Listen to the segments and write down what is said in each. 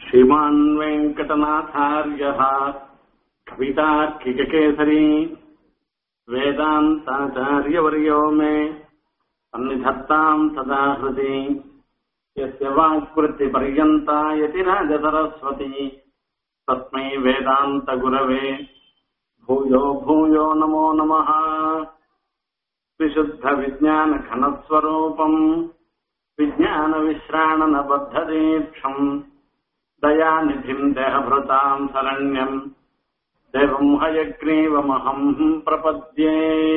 श्रीमान् वेङ्कटनाथार्यः कवितार्किककेसरी वेदान्ताचार्यवर्यो मे सन्निधत्ताम् सदा हृदि यस्य वाक्वृत्तिपर्यन्ता यतिराजसरस्वती तस्मै वेदान्तगुरवे भूयो भूयो नमो नमः विशुद्धविज्ञानघनस्वरूपम् विज्ञानविश्राणनबद्धदीक्षम् दयानिधिम् देहभृताम् शरण्यम् देवम् हयग्रीवमहम् प्रपद्ये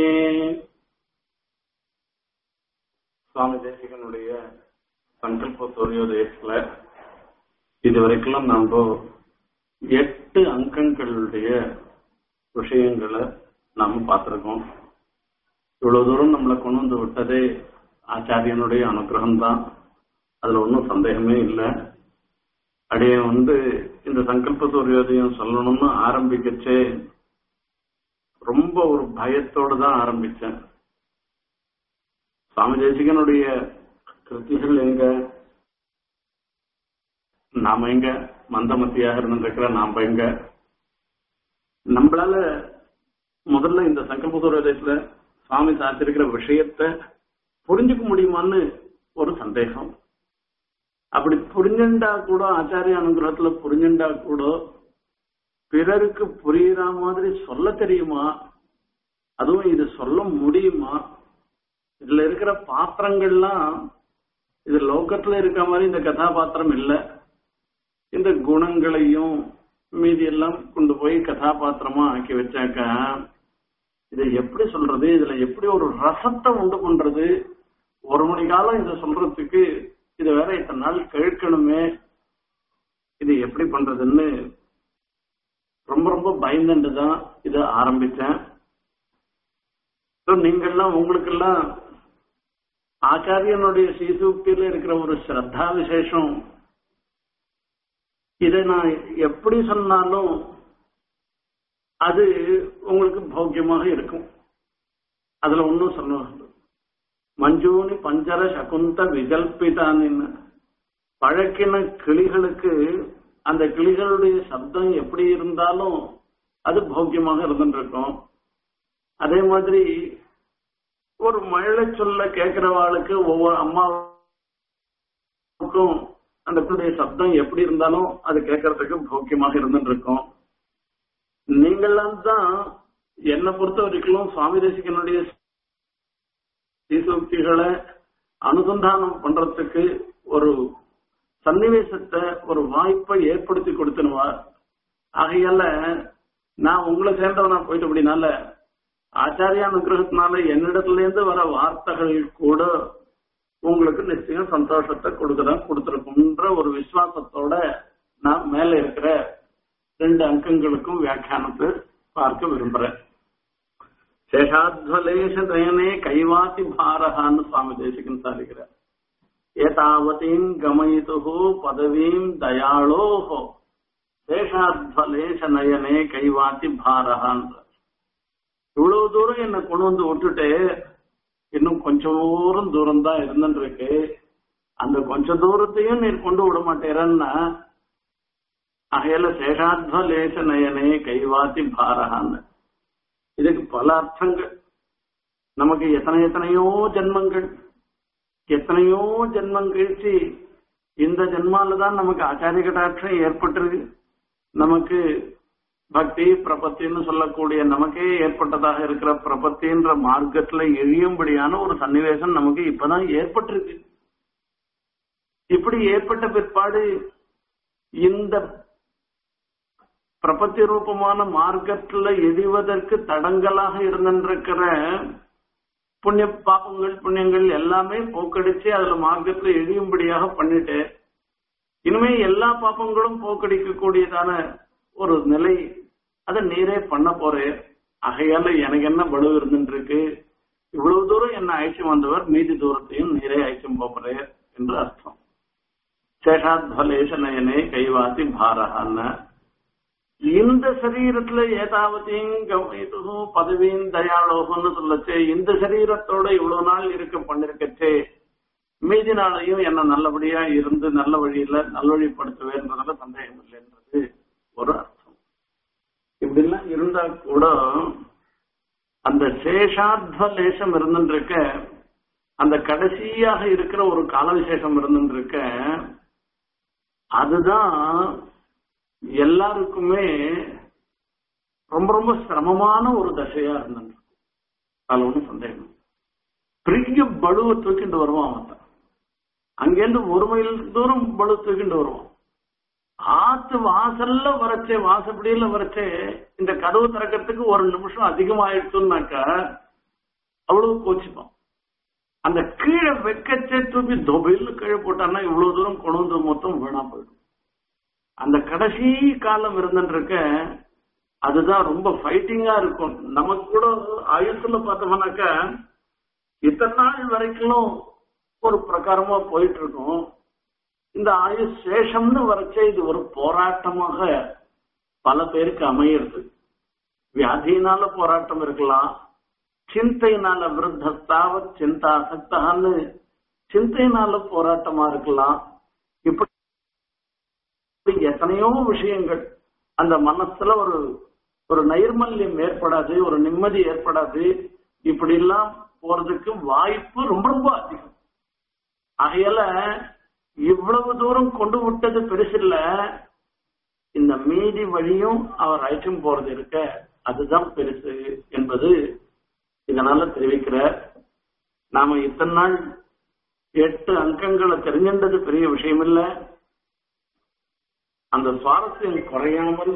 சுவாமி தேசிகனுடைய சங்கல்ப சூரியோதயத்துல இதுவரைக்கும் நாம எட்டு அங்கங்களுடைய விஷயங்களை நாம பார்த்திருக்கோம் இவ்வளவு தூரம் நம்மளை கொண்டு வந்து விட்டதே ஆச்சாரியனுடைய அனுகிரகம் தான் அதுல ஒன்றும் சந்தேகமே இல்லை அடைய வந்து இந்த சங்கல்ப சூரியோதயம் சொல்லணும்னு ஆரம்பிக்கச்சே ரொம்ப ஒரு பயத்தோடு தான் ஆரம்பிச்சேன் சுவாமி தேசிகனுடைய கிருத்திகள் எங்க நாம எங்க மந்தமத்தியாக இருந்திருக்கிற நாம எங்க நம்மளால முதல்ல இந்த சங்கல்ப சூரியோதயத்துல சுவாமி சாத்திருக்கிற விஷயத்த புரிஞ்சுக்க முடியுமான்னு ஒரு சந்தேகம் அப்படி புரிஞ்சுண்டா கூட ஆச்சாரிய அனுகிரகத்துல புரிஞ்சுண்டா கூட பிறருக்கு புரியுற மாதிரி சொல்ல தெரியுமா அதுவும் இது சொல்ல முடியுமா இதுல இருக்கிற பாத்திரங்கள்லாம் இது லோக்கத்துல இருக்க மாதிரி இந்த கதாபாத்திரம் இல்ல இந்த குணங்களையும் மீதி எல்லாம் கொண்டு போய் கதாபாத்திரமா ஆக்கி வச்சாக்கா இதை எப்படி சொல்றது இதுல எப்படி ஒரு ரசத்தை உண்டு பண்றது ஒரு மணி காலம் இதை சொல்றதுக்கு இதை வேற இத்தனை நாள் கேட்கணுமே இது எப்படி பண்றதுன்னு ரொம்ப ரொம்ப பயந்துட்டு தான் இதை ஆரம்பிச்சேன் நீங்கள்லாம் உங்களுக்கெல்லாம் ஆச்சாரியனுடைய சீசூக்தியில இருக்கிற ஒரு ஸ்ரத்தா விசேஷம் இதை நான் எப்படி சொன்னாலும் அது உங்களுக்கு பௌக்கியமாக இருக்கும் அதுல ஒன்னும் சொல்ல மஞ்சூனி பஞ்சர சகுந்த விகல்பிதானின்னு பழக்கின கிளிகளுக்கு அந்த கிளிகளுடைய சப்தம் எப்படி இருந்தாலும் அது பௌக்கியமாக இருந்துருக்கும் அதே மாதிரி ஒரு மழை சொல்ல கேட்கிறவாளுக்கு ஒவ்வொரு அம்மாவுக்கும் அந்த குடைய சப்தம் எப்படி இருந்தாலும் அது கேட்கறதுக்கு பௌக்கியமாக இருந்துட்டு இருக்கும் நீங்கள்லாம் தான் என்னை பொறுத்த வரைக்கும் சுவாமி தேசிகனுடைய சீசோக்திகளை அனுசந்தானம் பண்றதுக்கு ஒரு சன்னிவேசத்தை ஒரு வாய்ப்பை ஏற்படுத்தி கொடுத்தனுவா ஆகையால நான் உங்களை சேர்ந்தவனா போயிட்டு அப்படினால ஆச்சாரிய அனுகிரகத்தினால என்னிடத்துல இருந்து வர வார்த்தைகள் கூட உங்களுக்கு நிச்சயம் சந்தோஷத்தை கொடுக்கதான் கொடுத்துருக்கும்ன்ற ஒரு விசுவாசத்தோட நான் மேல இருக்கிற ரெண்டு அங்கங்களுக்கும் வியாக்கியானத்தை பார்க்க விரும்புறேன் சேஷாத்வலேஷ தயனே கைவாசி பாரகான்னு சுவாமி தேசிகன் சாதிக்கிறார் ஏதாவதீம் கமயிது பதவீம் தயாளோஹோ சேஷாத்வலேஷ நயனே கைவாசி பாரகான்ற இவ்வளவு தூரம் என்னை கொண்டு வந்து விட்டுட்டு இன்னும் கொஞ்சம் தூரம் தூரம் தான் இருந்துட்டு இருக்கு அந்த கொஞ்ச தூரத்தையும் நீர் கொண்டு விட மாட்டேறன்னா அகையில சேஷாத்வ லேச நயனே கைவாத்தி பாரகான்னு இதுக்கு பல அர்த்தங்கள் நமக்கு எத்தனை எத்தனையோ ஜென்மங்கள் எத்தனையோ ஜென்மம் கழிச்சு இந்த ஜென்மால தான் நமக்கு ஆச்சாரிய கட்டாட்சம் ஏற்பட்டிருக்கு நமக்கு பக்தி பிரபத்தின்னு சொல்லக்கூடிய நமக்கே ஏற்பட்டதாக இருக்கிற பிரபத்தின்ற மார்க்கத்துல எழியும்படியான ஒரு சன்னிவேசம் நமக்கு இப்பதான் ஏற்பட்டிருக்கு இப்படி ஏற்பட்ட பிற்பாடு இந்த பிரபத்தி ரூபமான மார்க்கத்துல எதிவதற்கு தடங்கலாக இருந்திருக்கிற புண்ணிய பாப்பங்கள் புண்ணியங்கள் எல்லாமே போக்கடிச்சு அதுல மார்க்கத்துல எழியும்படியாக பண்ணிட்டு இனிமே எல்லா பாப்பங்களும் போக்கடிக்க கூடியதான ஒரு நிலை அதை நீரே பண்ண போறேன் ஆகையால எனக்கு என்ன பலு இருந்துட்டு இருக்கு இவ்வளவு தூரம் என்ன அழைச்சு வந்தவர் மீதி தூரத்தையும் நீரே அழைச்சும் போறேன் என்று அர்த்தம் சேஷாத்வலேஷ நயனே கைவாசி பாரஹான்னு இந்த சரீரத்துல ஏதாவதையும் பதவியும் தயாளோகம்னு சொல்லச்சே இந்த சரீரத்தோட இவ்வளவு நாள் இருக்க பண்ணிருக்கச்சே மீதி நாளையும் என்ன நல்லபடியா இருந்து நல்ல வழியில நல்வழிப்படுத்துவேன்றதுல சந்தேகம் இருந்தா கூட அந்த சேஷாத்வ லேசம் இருந்துருக்க அந்த கடைசியாக இருக்கிற ஒரு கால விசேஷம் இருந்துருக்க அதுதான் எல்லாருக்குமே ரொம்ப ரொம்ப சிரமமான ஒரு தசையா இருந்தது அதுல ஒன்றும் சந்தேகம் பெரிய பலுவை தூக்கிட்டு வருவான் அவன் தான். அங்கேருந்து ஒரு மைல் தூரம் பலு தூக்கிட்டு வருவான் ஆத்து வாசல்ல வரச்சே வாசப்படியில வரச்சே இந்த கதவு திறக்கிறதுக்கு ஒரு நிமிஷம் அதிகமாயிடுச்சுன்னாக்கா அவ்வளவு கோச்சிப்பான் அந்த கீழே வெக்கச்சே தூக்கி தொபையில் கீழே போட்டான்னா இவ்வளவு தூரம் கொண்டு வந்து மொத்தம் வீணா போயிடும் அந்த கடைசி காலம் இருந்துருக்க அதுதான் ரொம்ப ஃபைட்டிங்கா இருக்கும் நமக்கு கூட ஆயுத்துல பார்த்தோம்னாக்கா இத்தனை நாள் வரைக்கும் ஒரு பிரகாரமா போயிட்டு இருக்கும் இந்த ஆயுஷ் சேஷம்னு வரைச்சே இது ஒரு போராட்டமாக பல பேருக்கு அமையிறது வியாதியினால போராட்டம் இருக்கலாம் சிந்தையினால விருத்தஸ்தாவ சிந்தா சக்தான்னு சிந்தையினால போராட்டமா இருக்கலாம் இப்படி எத்தனையோ விஷயங்கள் அந்த மனசுல ஒரு ஒரு நைர்மல்யம் ஏற்படாது ஒரு நிம்மதி ஏற்படாது இப்படி எல்லாம் போறதுக்கு வாய்ப்பு ரொம்ப ரொம்ப அதிகம் ஆகையால இவ்வளவு தூரம் கொண்டு விட்டது பெருசில்ல இந்த மீதி வழியும் அவர் அழைச்சும் போறது இருக்க அதுதான் பெருசு என்பது இதனால தெரிவிக்கிறார் நாம இத்தனை நாள் எட்டு அங்கங்களை தெரிஞ்சின்றது பெரிய விஷயம் இல்ல அந்த சுவாரஸ்யம் குறையாமல்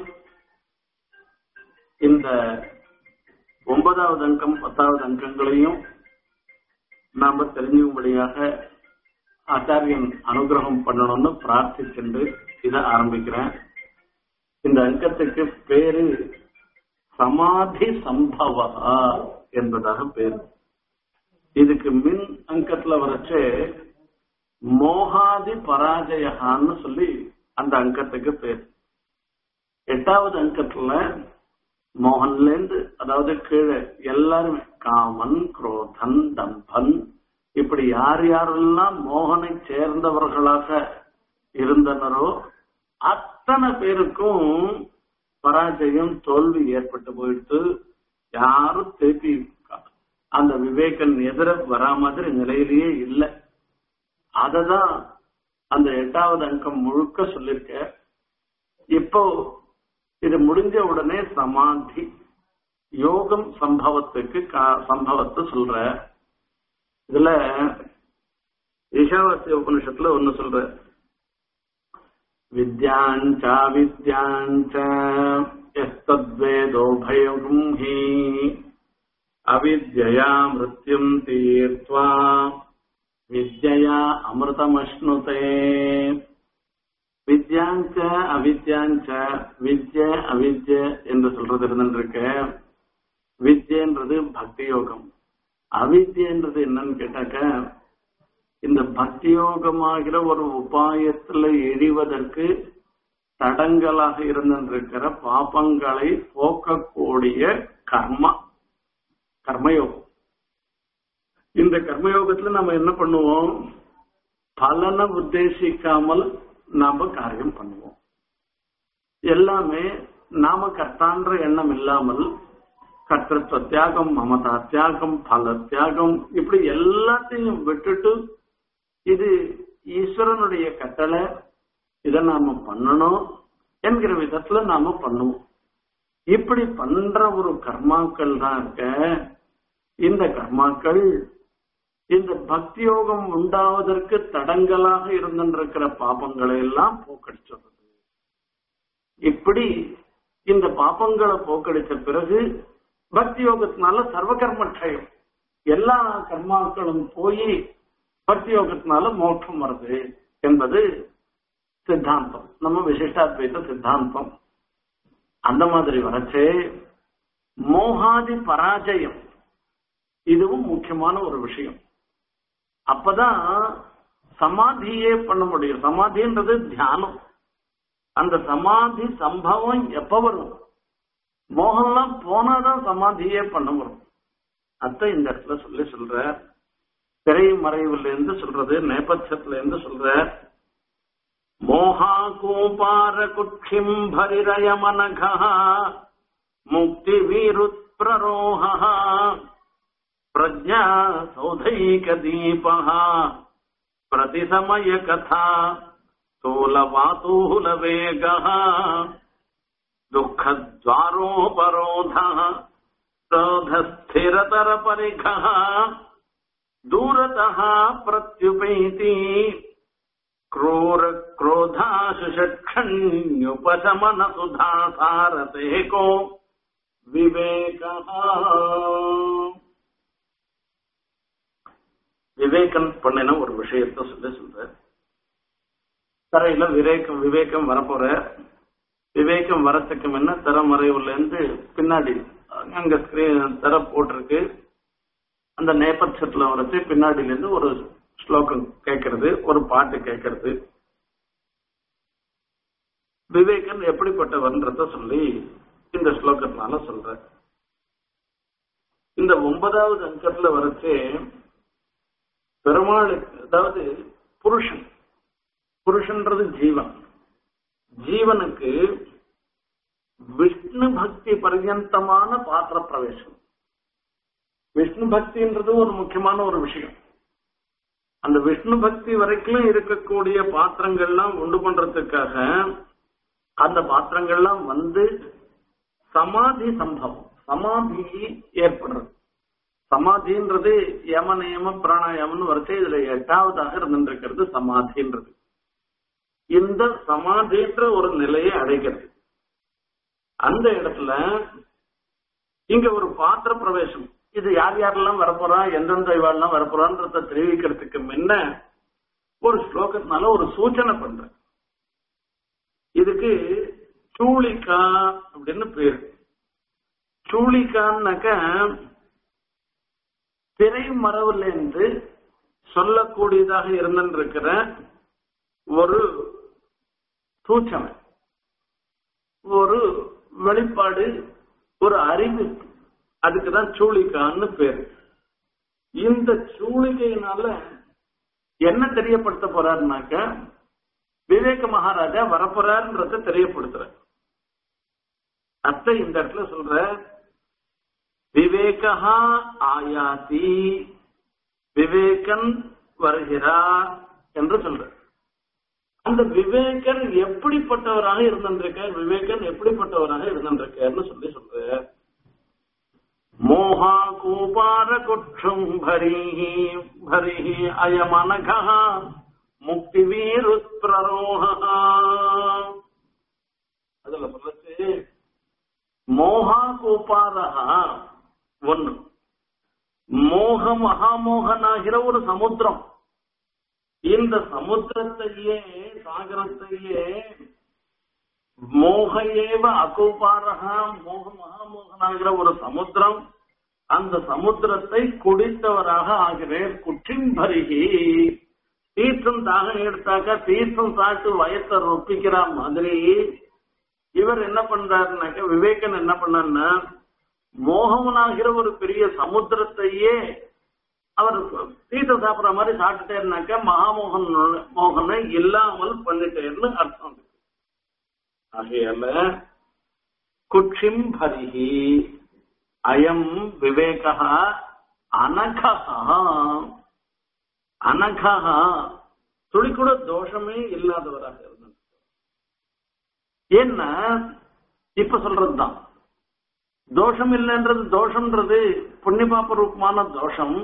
இந்த ஒன்பதாவது அங்கம் பத்தாவது அங்கங்களையும் நாம தெரிஞ்சுக்கும்படியாக ஆச்சாரியன் அனுகிரகம் பண்ணணும்னு பிரார்த்திச்சென்று இதை ஆரம்பிக்கிறேன் இந்த அங்கத்துக்கு பேரு சமாதி சம்பவா என்பதாக பேரு இதுக்கு மின் அங்கத்துல வரைச்சு மோகாதி பராஜயகான்னு சொல்லி அந்த அங்கத்துக்கு பேர் எட்டாவது அங்கத்துல மோகன்ல இருந்து அதாவது கீழே எல்லாருமே காமன் குரோதன் தம்பன் இப்படி யார் யாரெல்லாம் மோகனை சேர்ந்தவர்களாக இருந்தனரோ அத்தனை பேருக்கும் பராஜயம் தோல்வி ஏற்பட்டு போயிட்டு யாரும் திருப்பி அந்த விவேகன் எதிர வரா மாதிரி நிலையிலேயே இல்லை அததான் அந்த எட்டாவது அங்கம் முழுக்க சொல்லிருக்க இப்போ இது முடிஞ்ச உடனே சமாதி யோகம் சம்பவத்துக்கு கா- சம்பவத்தை சொல்ற இதுல ஈஷாவாசிய உபனிஷத்துல ஒண்ணு சொல்ற வித்யாஞ்சா வித்யாஞ்ச எஸ்தத்வேதோபயம் ஹி அவித்யா மிருத்யும் தீர்த்வா வித்யா அமிர்தமஷ்ணுதே வித்யாஞ்ச அவித்யாஞ்ச வித்ய அவித்ய என்று சொல்றது இருந்துருக்க வித்யன்றது பக்தி யோகம் அவித்யன்றது என்னன்னு கேட்டாக்க இந்த பக்தி யோகமாகிற ஒரு உபாயத்துல எழிவதற்கு தடங்களாக இருந்திருக்கிற பாபங்களை போக்கக்கூடிய கர்மா கர்மயோகம் இந்த கர்மயோகத்துல நம்ம என்ன பண்ணுவோம் பலனை உத்தேசிக்காமல் நாம காரியம் பண்ணுவோம் எல்லாமே நாம கர்த்தான்ற எண்ணம் இல்லாமல் கர்த்தத்துவ தியாகம் மமதா தியாகம் பல தியாகம் இப்படி எல்லாத்தையும் விட்டுட்டு இது ஈஸ்வரனுடைய கட்டளை இதை நாம பண்ணணும் என்கிற விதத்துல நாம பண்ணுவோம் இப்படி பண்ற ஒரு கர்மாக்கள் தான் இருக்க இந்த கர்மாக்கள் இந்த பக்தி யோகம் உண்டாவதற்கு தடங்கலாக இருந்திருக்கிற பாபங்களை எல்லாம் போக்கடிச்சிடுறது இப்படி இந்த பாபங்களை போக்கடிச்ச பிறகு பக்தி யோகத்தினால சர்வகர்மட்சயம் எல்லா கர்மாக்களும் போய் பக்தி யோகத்தினால மோட்சம் வருது என்பது சித்தாந்தம் நம்ம விசிஷ்டாத்வைத சித்தாந்தம் அந்த மாதிரி வரச்சே மோகாதி பராஜயம் இதுவும் முக்கியமான ஒரு விஷயம் அப்பதான் சமாதியே பண்ண முடியும் சமாதின்றது தியானம் அந்த சமாதி சம்பவம் எப்ப வரும் மோகம்லாம் போனாதான் சமாதியே பண்ண வரும் அத்தை இந்த இடத்துல சொல்லி சொல்ற திரை மறைவுல இருந்து சொல்றது நேபட்சத்துல இருந்து சொல்ற மோகா கூபார குட்சிம் பரிரயமனகா मुक्तिवीरुत्प्ररोहः प्रज्ञा सौधैकदीपः प्रतिसमयकथा स्थूलवातूलवेगः दुःखद्वारोपरोधः क्रोधस्थिरतरपरिघः दूरतः प्रत्युपैति क्रूरक्रोधाशुषक्षण्युपशमनसुधासारते को விவேகः விவேகன் பண்ணின ஒரு விஷயத்த சொல்லி சொல்ற தரையில விவேகம் விவேகம் வரப்போற விவேகம் வரத்துக்கு முன்ன திறமறைவுல இருந்து பின்னாடி அங்க ஸ்கிரீன் திற போட்டிருக்கு அந்த நேபட்சத்துல வரைச்சு பின்னாடில இருந்து ஒரு ஸ்லோகம் கேட்கறது ஒரு பாட்டு கேட்கறது விவேகன் எப்படிப்பட்டவன்றத சொல்லி இந்த ஸ்லோகத்தினால சொல்ற இந்த ஒன்பதாவது அங்கத்துல வரைச்சு பெருமாளுக்கு அதாவது புருஷன் புருஷன்றது ஜீவன் ஜீவனுக்கு விஷ்ணு பக்தி பர்யந்தமான பாத்திர பிரவேசம் விஷ்ணு பக்தின்றது ஒரு முக்கியமான ஒரு விஷயம் அந்த விஷ்ணு பக்தி வரைக்கும் இருக்கக்கூடிய பாத்திரங்கள்லாம் உண்டு பண்றதுக்காக அந்த பாத்திரங்கள்லாம் வந்து சமாதி சம்பவம் சமாதி ஏற்படுறது சமாதின்றது யம நியம பிராணாயாமம்னு வரைச்சு இதுல எட்டாவதாக இருந்திருக்கிறது சமாதின்றது இந்த சமாதின்ற ஒரு நிலையை அடைகிறது அந்த இடத்துல இங்க ஒரு பாத்திர பிரவேசம் இது யார் யாரெல்லாம் வரப்போறா எந்தெந்த இவாள்லாம் வரப்போறான்றத தெரிவிக்கிறதுக்கு முன்ன ஒரு ஸ்லோகத்தினால ஒரு சூச்சனை பண்ற இதுக்கு சூளிகா அப்படின்னு பேரு சூளிகான்னாக்க திரைமரவுல இருந்து சொல்லக்கூடியதாக இருந்திருக்கிற ஒரு சூச்சனை ஒரு வெளிப்பாடு ஒரு அறிவு அதுக்குதான் சூளிகான்னு பேரு இந்த சூளிகையினால என்ன தெரியப்படுத்த போறாருனாக்க விவேக மகாராஜா வரப்போறாருன்றத தெரியப்படுத்துற அத்தை இந்த இடத்துல சொல்ற விவேகா ஆயாதி விவேகன் வருகிறார் என்று சொல்ற அந்த விவேகன் எப்படிப்பட்டவராக இருந்திருக்கார் விவேகன் எப்படிப்பட்டவராக இருந்திருக்கார்னு சொல்லி சொல்ற மோகா கூபார குற்றம் பரிஹி பரிஹி அயமனகா முக்தி வீருத்ரோக அதுல சொல்லச்சு மோகா கூபாரகா ஒன்னு மோக மகாமோகனாகிற ஒரு சமுத்திரம் இந்த சமுத்திரத்தையே சாகரத்தையே மோக ஏவ அகூபாரகா மோக மகாமோகனாகிற ஒரு சமுத்திரம் அந்த சமுத்திரத்தை குடித்தவராக ஆகிறேன் குற்றிம்பருகி தீர்த்தம் தாகம் எடுத்தாக்க தீர்த்தம் சாப்பிட்டு வயத்தை ரொப்பிக்கிற மாதிரி இவர் என்ன பண்றாருனாக்க விவேகன் என்ன பண்ணாருன்னா மோகமனாகிற ஒரு பெரிய சமுத்திரத்தையே அவர் தீர்த்தம் சாப்பிடுற மாதிரி சாப்பிட்டுட்டேருனாக்க மகாமோகன் மோகனை இல்லாமல் பண்ணிட்டேன்னு அர்த்தம் இருக்கு ஆகையால குட்சிம் பரிஹி அயம் விவேகா அனகா அனகா துளி கூட தோஷமே இல்லாதவராக இருந்தார் ஏன்னா இப்ப சொல்றதுதான் தோஷம் இல்லைன்றது தோஷம்ன்றது புண்ணியபாப்ப ரூபமான தோஷம்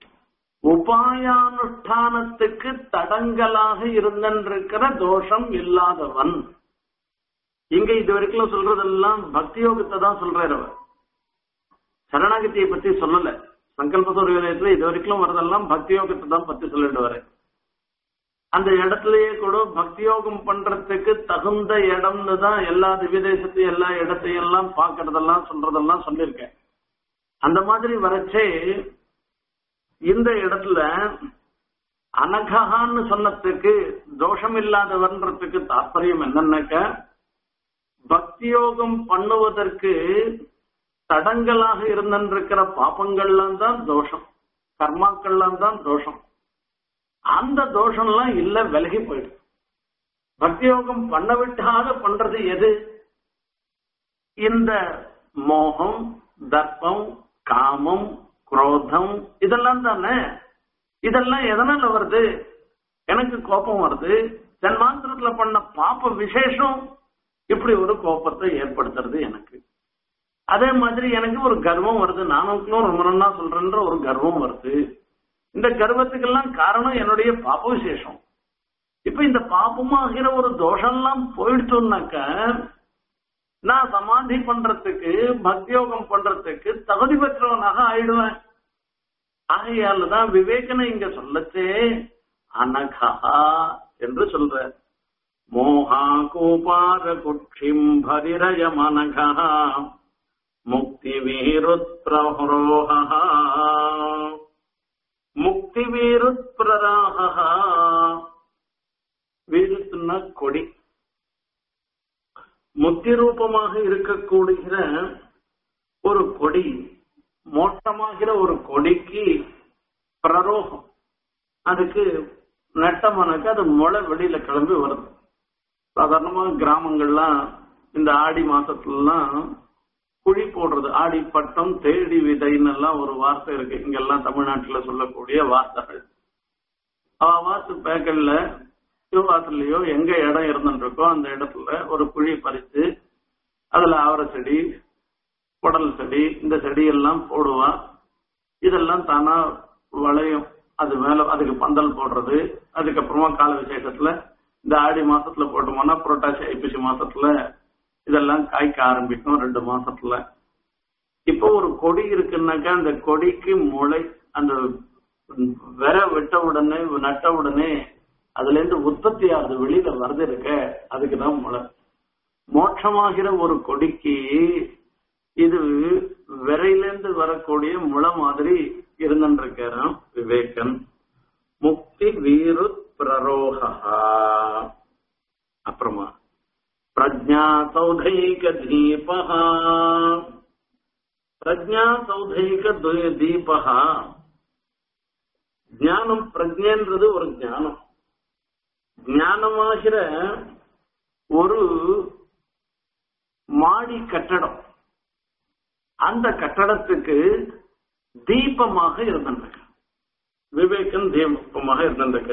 உபாயானுஷ்டானத்துக்கு தடங்கலாக இருந்திருக்கிற தோஷம் இல்லாதவன் இங்க இது வரைக்கும் சொல்றதெல்லாம் பக்தி யோகத்தை தான் சொல்றாரு அவர் சரணாகதியை பத்தி சொல்லல சங்கல்ப சூரியத்துல இது வரைக்கும் வரதெல்லாம் பக்தி யோகத்தை தான் பத்தி சொல்லிட்டு வரேன் அந்த இடத்துலயே கூட பக்தி யோகம் பண்றதுக்கு தகுந்த இடம்னு தான் எல்லா திவ்யதேசத்தையும் எல்லா இடத்தையும் எல்லாம் பாக்குறதெல்லாம் சொல்றதெல்லாம் சொல்லியிருக்கேன் அந்த மாதிரி வரச்சே இந்த இடத்துல அனகஹான்னு சொன்னதுக்கு தோஷம் இல்லாதவன்றதுக்கு தாற்பயம் என்னன்னாக்க பக்தியோகம் பண்ணுவதற்கு தடங்களாக இருந்திருக்கிற பாப்பங்கள்லாம் தான் தோஷம் கர்மாக்கள்லாம் தான் தோஷம் அந்த தோஷம்லாம் இல்ல விலகி போயிடும் பக்தியோகம் பண்ண விட்டாத பண்றது எது இந்த மோகம் தர்ப்பம் காமம் குரோதம் இதெல்லாம் தானே இதெல்லாம் எதனால வருது எனக்கு கோபம் வருது ஜன்மாந்திரத்துல பண்ண பாப்ப விசேஷம் இப்படி ஒரு கோபத்தை ஏற்படுத்துறது எனக்கு அதே மாதிரி எனக்கு ஒரு கர்வம் வருது நானும் ரொம்ப நன்னா சொல்றேன்ற ஒரு கர்வம் வருது இந்த கர்வத்துக்கெல்லாம் காரணம் என்னுடைய பாப்ப விசேஷம் இப்ப இந்த பாப்பமாகிற ஒரு தோஷம்லாம் போயிடுச்சோம்னாக்க நான் சமாதி பண்றதுக்கு பக்தியோகம் பண்றதுக்கு தகுதி பெற்றவனாக ஆயிடுவேன் ஆகையால தான் விவேகனை இங்க சொல்லச்சே அனகா என்று சொல்ற மோகா கோபார குட்சிம் பரிரயமனகா முக்தி வீருத்ரோஹா முக்தி வீருத்ரராக வீருத்துன்னா கொடி முக்தி ரூபமாக இருக்கக்கூடிய ஒரு கொடி மோட்டமாகிற ஒரு கொடிக்கு பிரரோகம் அதுக்கு நட்டமானாக்க அது முளை வெளியில கிளம்பி வருது சாதாரணமா கிராமங்கள்லாம் இந்த ஆடி மாசத்துலலாம் குழி போடுறது ஆடி பட்டம் தேடி விதைன்னு எல்லாம் ஒரு வார்த்தை இருக்கு இங்கெல்லாம் தமிழ்நாட்டுல சொல்லக்கூடிய வார்த்தைகள் அவ வார்த்தை பேக்கல்ல சிவவாசல்லையோ எங்க இடம் இருந்துருக்கோ அந்த இடத்துல ஒரு குழி பறித்து அதுல ஆவர செடி குடல் செடி இந்த செடி எல்லாம் போடுவா இதெல்லாம் தானா வளையும் அது மேல அதுக்கு பந்தல் போடுறது அதுக்கப்புறமா கால விசேஷத்துல இந்த ஆடி மாசத்துல போட்டோம்னா புரட்டாசி ஐப்பசி மாசத்துல இதெல்லாம் காய்க்க ஆரம்பிக்கும் ரெண்டு மாசத்துல இப்போ ஒரு கொடி இருக்குன்னாக்கா அந்த கொடிக்கு முளை அந்த விர விட்ட உடனே நட்ட உடனே அதுல இருந்து உற்பத்தி ஆகுது வெளியில வருது இருக்க அதுக்குதான் முளை மோட்சமாகிற ஒரு கொடிக்கு இது விரையிலிருந்து வரக்கூடிய முளை மாதிரி இருந்துருக்காராம் விவேகன் முக்தி வீரு பிரரோகா அப்புறமா பிரஜா சௌதைக தீபா பிரஜா சௌதைக தீபா ஞானம் பிரஜன்றது ஒரு ஞானம் ஞானமாகிற ஒரு மாடி கட்டடம் அந்த கட்டடத்துக்கு தீபமாக இருந்திருக்க விவேகன் தீபமாக இருந்திருக்க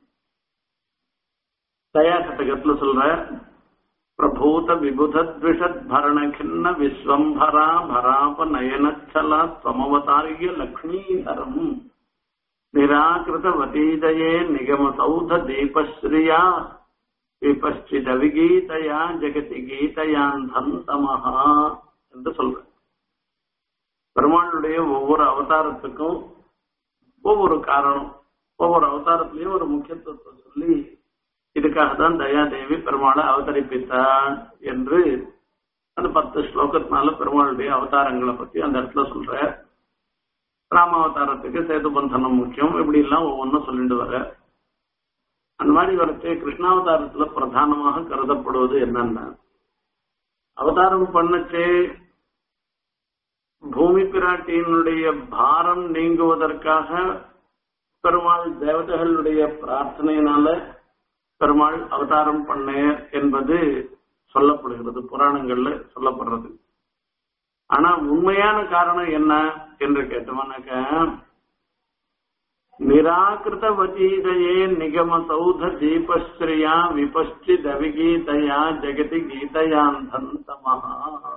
தயா கட்டகத்துல சொல்ற பிரபூத விபுதத்விஷத் பரண கிண்ண விஸ்வம்பரா பராப நயனச்சலா சமவதாரிய லக்ஷ்மீதரம் நிராகிருத வதீதயே நிகம சௌத தீபஸ்ரீயா விபஸ்டித விகீதையா ஜெகதி கீதையாந்தம் தமஹா என்று சொல்ற பெருமாளுடைய ஒவ்வொரு அவதாரத்துக்கும் ஒவ்வொரு காரணம் ஒவ்வொரு அவதாரத்திலையும் ஒரு முக்கியத்துவத்தை சொல்லி இதுக்காக தான் தயாதேவி பெருமாளை அவதரிப்பித்தாள் என்று அந்த பத்து ஸ்லோகத்தினால பெருமாளுடைய அவதாரங்களை பத்தி அந்த இடத்துல சொல்ற ராமாவதாரத்துக்கு சேது பந்தனம் முக்கியம் இப்படி எல்லாம் ஒவ்வொன்றும் சொல்லிட்டு வர அந்த மாதிரி வரச்சு கிருஷ்ணாவதாரத்துல பிரதானமாக கருதப்படுவது என்னன்னா அவதாரம் பண்ணச்சே பூமி பிராட்டியினுடைய பாரம் நீங்குவதற்காக பெருமாள் தேவதைகளுடைய பிரார்த்தனையினால பெருமாள் அவதாரம் பண்ண என்பது சொல்லப்படுகிறது புராணங்கள்ல சொல்லப்படுறது ஆனா உண்மையான காரணம் என்ன என்று கேட்டோம்னாக்க நிராகிருத வதீதையே நிகம சௌத தீபஸ்ரீயா விபஸ்டி தவிகீதையா ஜெகதி கீதையாந்தம் தமஹா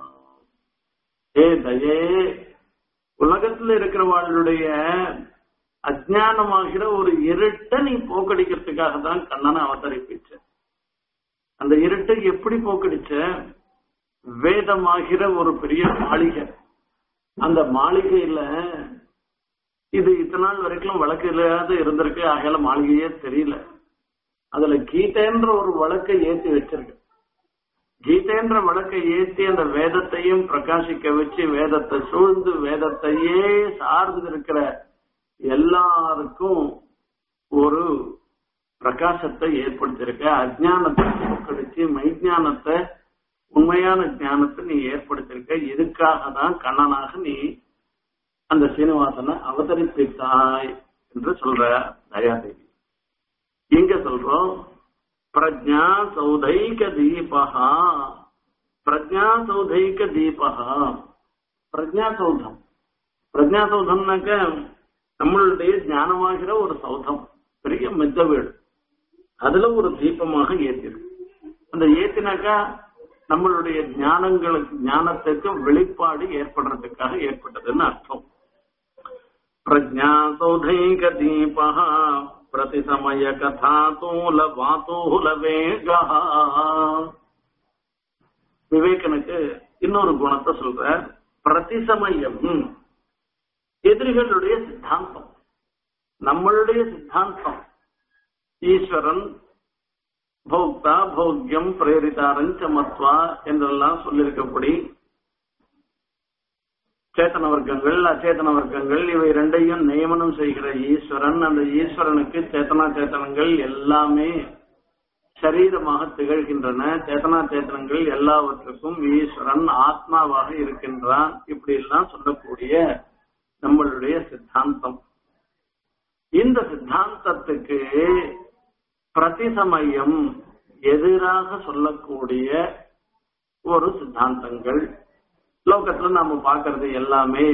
ஏ தயே உலகத்துல இருக்கிறவாளுடைய அஜானமாகிற ஒரு இருட்டை நீ போக்கடிக்கிறதுக்காக தான் கண்ணனை அவதரிப்பிச்ச அந்த இருட்டை எப்படி போக்கடிச்ச வேதமாகிற ஒரு பெரிய மாளிகை அந்த மாளிகையில இது இத்தனை நாள் வரைக்கும் வழக்கு இல்லாத இருந்திருக்கு ஆகையால மாளிகையே தெரியல அதுல கீதைன்ற ஒரு வழக்கை ஏத்தி வச்சிருக்கு கீதைன்ற வழக்கை ஏற்றி அந்த வேதத்தையும் பிரகாசிக்க வச்சு வேதத்தை சூழ்ந்து வேதத்தையே சார்ந்து இருக்கிற எல்லாருக்கும் ஒரு பிரகாசத்தை ஏற்படுத்தியிருக்க அஜானத்தை போக்கடிச்சு மைஞானத்தை உண்மையான ஞானத்தை நீ ஏற்படுத்தியிருக்க இதுக்காக தான் கண்ணனாக நீ அந்த சீனிவாசனை அவதரிப்பித்தாய் என்று சொல்ற தயாதேவி இங்க சொல்றோம் பிரஜா சௌதைக தீபகா பிரஜாசௌதைக தீபா பிரஜாசௌதம் பிரஜாசௌதம்னாக்க நம்மளுடைய ஞானமாகிற ஒரு சௌதம் பெரிய மெத்த வீடு அதுல ஒரு தீபமாக ஏத்திருக்கு அந்த ஏத்தினாக்கா நம்மளுடைய ஞானங்களுக்கு ஞானத்துக்கு வெளிப்பாடு ஏற்படுறதுக்காக ஏற்பட்டதுன்னு அர்த்தம் பிரஜாசௌதைக தீபா பிரதிசமய கதாதூல வாத்தூல வேகா விவேகனுக்கு இன்னொரு குணத்தை சொல்ற பிரதிசமயம் எதிரிகளுடைய சித்தாந்தம் நம்மளுடைய சித்தாந்தம் ஈஸ்வரன் போக்தா போக்யம் பிரேரிதாரன் சமத்வா என்றெல்லாம் சொல்லியிருக்கப்படி சேத்தன வர்க்கங்கள் அச்சேதன வர்க்கங்கள் இவை ரெண்டையும் நியமனம் செய்கிற ஈஸ்வரன் அந்த ஈஸ்வரனுக்கு சேத்தனா சேத்தனங்கள் எல்லாமே சரீரமாக திகழ்கின்றன சேத்தனா சேத்தனங்கள் எல்லாவற்றுக்கும் ஈஸ்வரன் ஆத்மாவாக இருக்கின்றான் இப்படி எல்லாம் சொல்லக்கூடிய நம்மளுடைய சித்தாந்தம் இந்த சித்தாந்தத்துக்கு பிரதிசமயம் எதிராக சொல்லக்கூடிய ஒரு சித்தாந்தங்கள் லோகத்துல நாம பாக்குறது எல்லாமே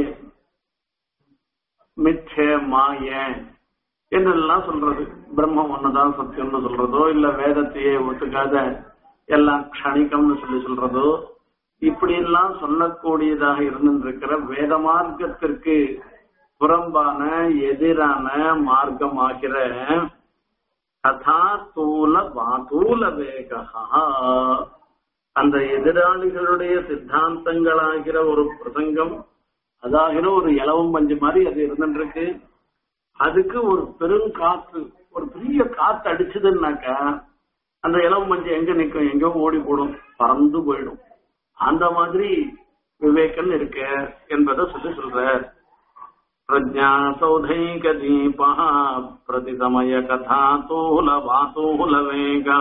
மிச்ச மாய என்றெல்லாம் சொல்றது பிரம்மம் ஒண்ணுதான் சத்தியம்னு சொல்றதோ இல்ல வேதத்தையே ஒத்துக்காத எல்லாம் க்ஷணிகம்னு சொல்லி சொல்றதோ இப்படி எல்லாம் சொல்லக்கூடியதாக இருந்திருக்கிற வேத மார்க்கத்திற்கு புறம்பான எதிரான மார்க்கமாகிற கதா தூல வாதூல வேகா அந்த எதிராளிகளுடைய சித்தாந்தங்களாகிற ஒரு பிரசங்கம் அதாகிற ஒரு இலவம் பஞ்சு மாதிரி அது இருந்துருக்கு அதுக்கு ஒரு பெரும் காத்து ஒரு பெரிய காத்து அடிச்சதுன்னாக்கா அந்த இலவம் பஞ்சு எங்க நிக்கும் எங்கோ ஓடி போடும் பறந்து போயிடும் அந்த மாதிரி விவேகன் இருக்க என்பதை சொல்லி சொல்ற பிரஜா சௌதைக தீபா பிரதிசமய கதா தூல வாசூல வேகா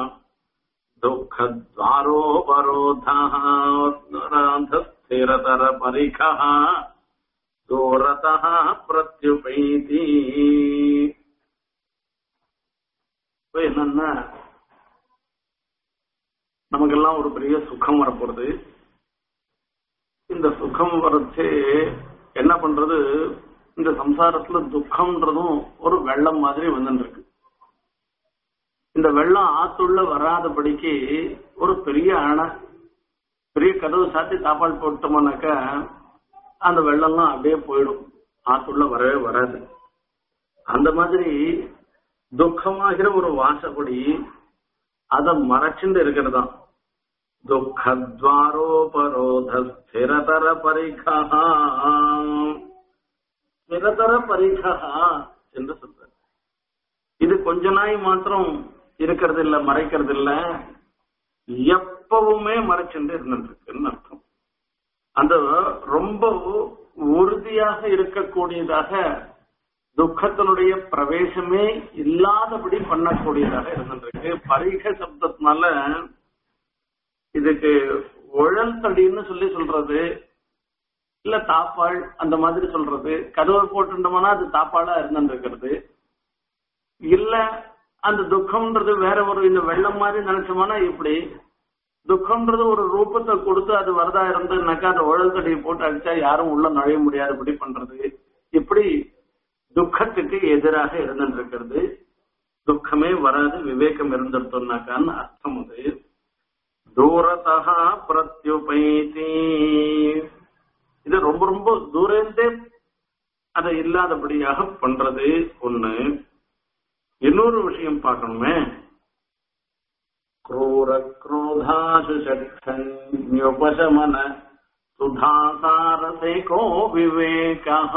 दुःखद्वारोपरोधः स्थिरतर परिखः दूरतः प्रत्युपैति என்னன்னா நமக்கெல்லாம் ஒரு பெரிய சுகம் வரப்போறது இந்த சுகம் வரச்சு என்ன பண்றது இந்த சம்சாரத்துல துக்கம்ன்றதும் ஒரு வெள்ளம் மாதிரி வந்துட்டு இருக்கு இந்த வெள்ளம் ஆத்துள்ள வராதபடிக்கு ஒரு பெரிய அணை பெரிய கதவு சாத்தி தாப்பால் போட்டோம்னாக்கா அந்த வெள்ளம்லாம் அப்படியே போயிடும் ஆத்துள்ள வரவே வராது அந்த மாதிரி துக்கமாகிற ஒரு வாசப்படி அத மறைச்சுட்டு இருக்கிறதாம் துக்கத்வாரோபரோத ஸ்திரதர பரிகா ஸ்திரதர பரிகா என்று சொல்ற இது கொஞ்ச நாய் மாத்திரம் இருக்கிறது இல்ல மறைக்கிறது இல்ல எப்பவுமே மறைச்சுட்டு இருந்துருக்குன்னு அர்த்தம் அந்த ரொம்ப உறுதியாக இருக்கக்கூடியதாக துக்கத்தினுடைய பிரவேசமே இல்லாதபடி பண்ணக்கூடியதாக இருந்துருக்கு பரிக சப்தத்தினால இதுக்கு உழல் தடின்னு சொல்லி சொல்றது இல்ல தாப்பாள் அந்த மாதிரி சொல்றது கதவை போட்டுட்டோம்னா அது தாப்பாளா இருந்துருக்கிறது இல்ல அந்த துக்கம்ன்றது வேற ஒரு இந்த வெள்ளம் மாதிரி நினைச்சோம்னா இப்படி துக்கம்ன்றது ஒரு ரூபத்தை கொடுத்து அது வரதா இருந்ததுனாக்கா அந்த உழல் தடியை போட்டு அடிச்சா யாரும் உள்ள நுழைய முடியாதபடி பண்றது இப்படி துக்கத்துக்கு எதிராக இருந்துருக்கிறது துக்கமே வராது விவேகம் இருந்துட்டோம்னாக்கான்னு அர்த்தம் அது தூரதா பிரத்யுபைதி இது ரொம்ப ரொம்ப தூரந்தே அதை இல்லாதபடியாக பண்றது ஒண்ணு இன்னொரு விஷயம் பார்க்கணுமே क्रूर क्रोधाशु चक्षन्युपशमन சுதாசாரதேகோ விவேகः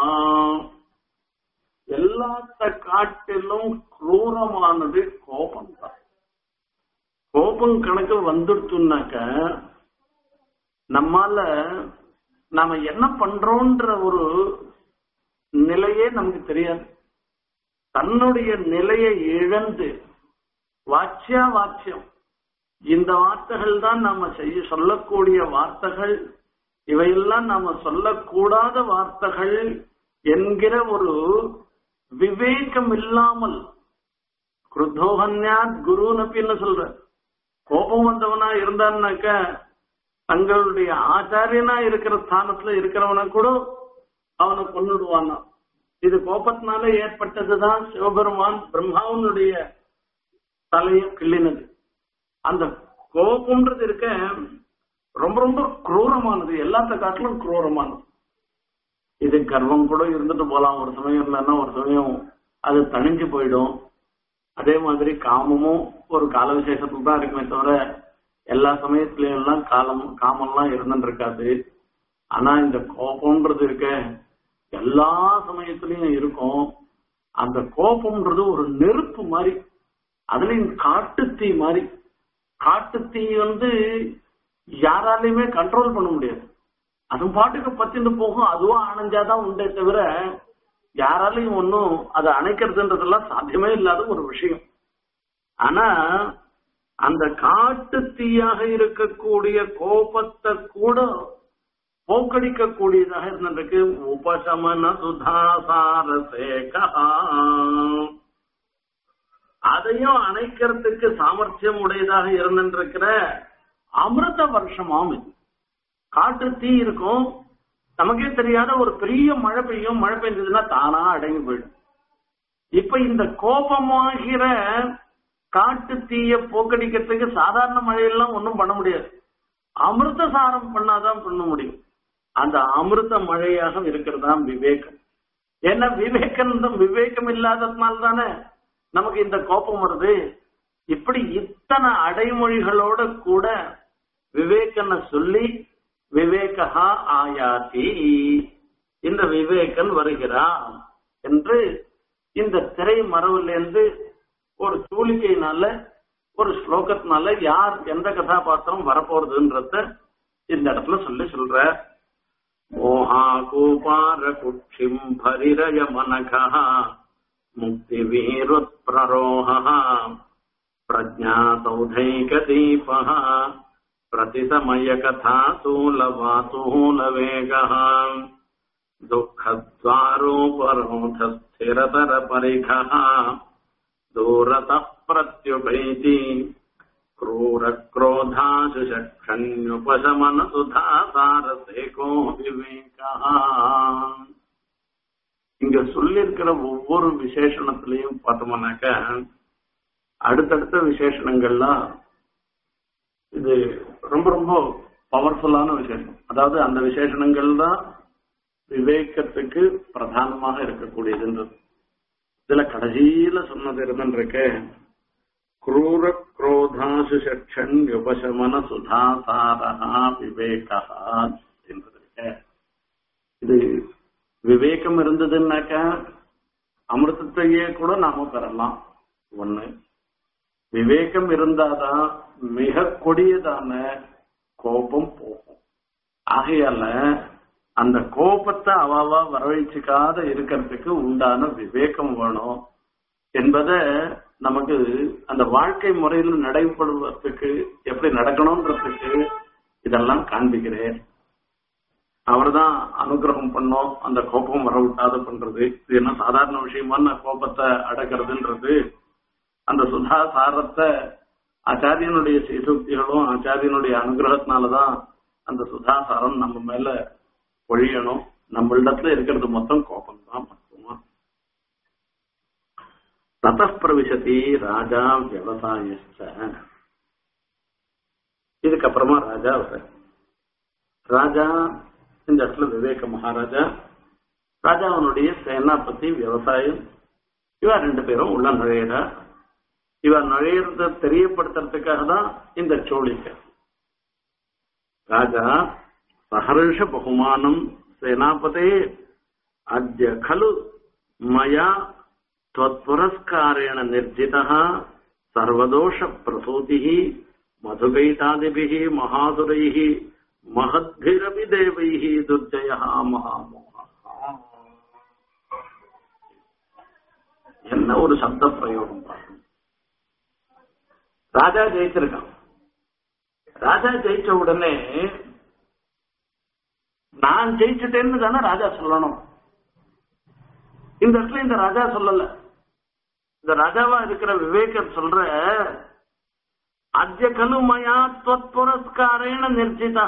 எல்லாத்த காட்டிலும் குரூரமானது கோபம் தான் கோபம் கணக்கு வந்துடுச்சுனாக்க நம்மால நாம என்ன பண்றோன்ற ஒரு நிலையே நமக்கு தெரியாது தன்னுடைய நிலையை இழந்து வாச்சியா வாக்கியம் இந்த வார்த்தைகள் தான் நாம செய்ய சொல்லக்கூடிய வார்த்தைகள் இவையெல்லாம் நாம சொல்லக்கூடாத வார்த்தைகள் என்கிற ஒரு விவேகம் இல்லாமல் குருத்தோகன்யாத் குருன்னு சொல்ற கோபம் வந்தவனா இருந்தான்னாக்க தங்களுடைய ஆச்சாரியனா இருக்கிற ஸ்தானத்துல இருக்கிறவனை கூட அவனை கொண்டுடுவானா இது கோபத்தினால ஏற்பட்டதுதான் சிவபெருமான் பிரம்மாவனுடைய தலையை கிள்ளினது அந்த கோபம்ன்றது இருக்க ரொம்ப ரொம்ப குரூரமானது எல்லாத்த காட்டிலும் குரூரமானது இது கர்வம் கூட இருந்துட்டு போலாம் ஒரு சமயம் இல்லைன்னா ஒரு சமயம் அது தணிஞ்சு போயிடும் அதே மாதிரி காமமும் ஒரு கால விசேஷத்துல தான் இருக்குமே தவிர எல்லா சமயத்திலயும் எல்லாம் காலம் காமம்லாம் இருந்துட்டு இருக்காது ஆனா இந்த கோபம்ன்றது இருக்க எல்லா சமயத்திலயும் இருக்கும் அந்த கோபம்ன்றது ஒரு நெருப்பு மாதிரி அதுலயும் காட்டுத்தீ மாதிரி காட்டுத்தீ வந்து யாராலையுமே கண்ட்ரோல் பண்ண முடியாது அது பாட்டுக்கு பத்திட்டு போகும் அதுவா அணைஞ்சாதான் உண்டே தவிர யாராலையும் ஒன்னும் அதை அணைக்கிறதுன்றதெல்லாம் சாத்தியமே இல்லாத ஒரு விஷயம் ஆனா அந்த காட்டு தீயாக இருக்கக்கூடிய கோபத்தை கூட போக்கடிக்க கூடியதாக இருந்திருக்கு உபசமன சுதாசாரசேகா அதையும் அணைக்கிறதுக்கு சாமர்த்தியம் உடையதாக இருந்திருக்கிற அமிர்த வருஷமாம் இது காட்டு தீ இருக்கும் நமக்கே தெரியாத ஒரு பெரிய மழை பெய்யும் மழை பெஞ்சதுன்னா தானா அடங்கி போயிடும் இப்ப இந்த கோபமாகிற காட்டு தீய போக்கடிக்கிறதுக்கு சாதாரண மழையெல்லாம் ஒன்றும் பண்ண முடியாது அமிர்த சாரம் பண்ணாதான் பண்ண முடியும் அந்த அமிர்த மழையாக இருக்கிறதா விவேகம் ஏன்னா விவேகம் விவேகம் இல்லாததுனால தானே நமக்கு இந்த கோபம் வருது இப்படி இத்தனை அடைமொழிகளோட கூட விவேகனை சொல்லி விவேகா ஆயாதி இந்த விவேகன் வருகிறான் என்று இந்த திரை மரபிலிருந்து ஒரு சூழிக்கையினால ஒரு ஸ்லோகத்தினால யார் எந்த கதாபாத்திரம் வரப்போறதுன்றத இந்த இடத்துல சொல்லி சொல்ற மோகா கூபார குட்சிம் பரிரய மனகா முக்தி வீருத் பிரரோஹ பிரஜா சௌதைக தீப प्रतिसमय कथा सूलवासूल वेगः दुःखद्वारोपरोध स्थिरतर परिघः दूरतः प्रत्युपैति क्रूरक्रोधाशुषक्षण्युपशमन सुधा सारसेको विवेकः இங்க சொல்லியிருக்கிற ஒவ்வொரு விசேஷணத்திலையும் பார்த்தோம்னாக்க அடுத்தடுத்த விசேஷணங்கள்லாம் இது ரொம்ப ரொம்ப பவர்ஃபுல்லான விசேஷம் அதாவது அந்த விசேஷணங்கள் தான் விவேகத்துக்கு பிரதானமாக இருக்கக்கூடியதுன்றது இதுல கடைசியில சொன்னது இருந்துருக்க குரூர குரோதாசு சக்ஷன் உபசமன சுதாசாரா விவேகா என்பது இருக்க இது விவேகம் இருந்ததுன்னாக்கா அமிர்தத்தையே கூட நாம பெறலாம் ஒண்ணு விவேகம் இருந்தாதான் மிக கொடியதான கோபம் போகும் ஆகையால அந்த கோபத்தை அவாவா வரவழைச்சிக்காத இருக்கிறதுக்கு உண்டான விவேகம் வேணும் என்பத நமக்கு அந்த வாழ்க்கை முறையில் நடைபெறுவதற்கு எப்படி நடக்கணும்ன்றதுக்கு இதெல்லாம் காண்பிக்கிறேன் அவர்தான் அனுகிரகம் பண்ணோம் அந்த கோபம் வரவிட்டாத பண்றது இது என்ன சாதாரண விஷயமான கோபத்தை அடக்கிறதுன்றது அந்த சுதா சாரத்தை ஆச்சாரியனுடைய சீசுக்திகளும் ஆச்சாரியனுடைய அனுகிரகத்தினாலதான் அந்த சுதாசாரம் நம்ம மேல பொழியணும் நம்ம இடத்துல இருக்கிறது மொத்தம் கோபம் தான் மட்டுமா தத பிரவிசதி ராஜா விவசாயஸ்த இதுக்கப்புறமா ராஜா வர ராஜா இந்த இடத்துல விவேக மகாராஜா ராஜாவனுடைய சேனாபதி விவசாயம் இவா ரெண்டு பேரும் உள்ள நுழையிறா இவ நுழையிறத தெரியப்படுத்துறதுக்காக தான் இந்த சோழிக்க ராஜா சஹர்ஷ பகுமானம் சேனாபதே அத்ய खलु மயா त्वत्पुरस्कारेण निर्जितः सर्वदोषप्रसूतिः मधुकैटादिभिः महासुरैः महद्भिरपि देवैः दुर्जयः महामोहः என்ன ஒரு சப்த பிரயோகம் பாருங்க ராஜா ஜெயிச்சிருக்கான் ராஜா ஜெயிச்ச உடனே நான் ஜெயிச்சுட்டேன்னு தானே ராஜா சொல்லணும் இந்த இடத்துல இந்த ராஜா சொல்லல இந்த ராஜாவா இருக்கிற விவேகர் சொல்ற அத்ய கலு மயா துவத் புரஸ்காரேண நிர்ஜிதா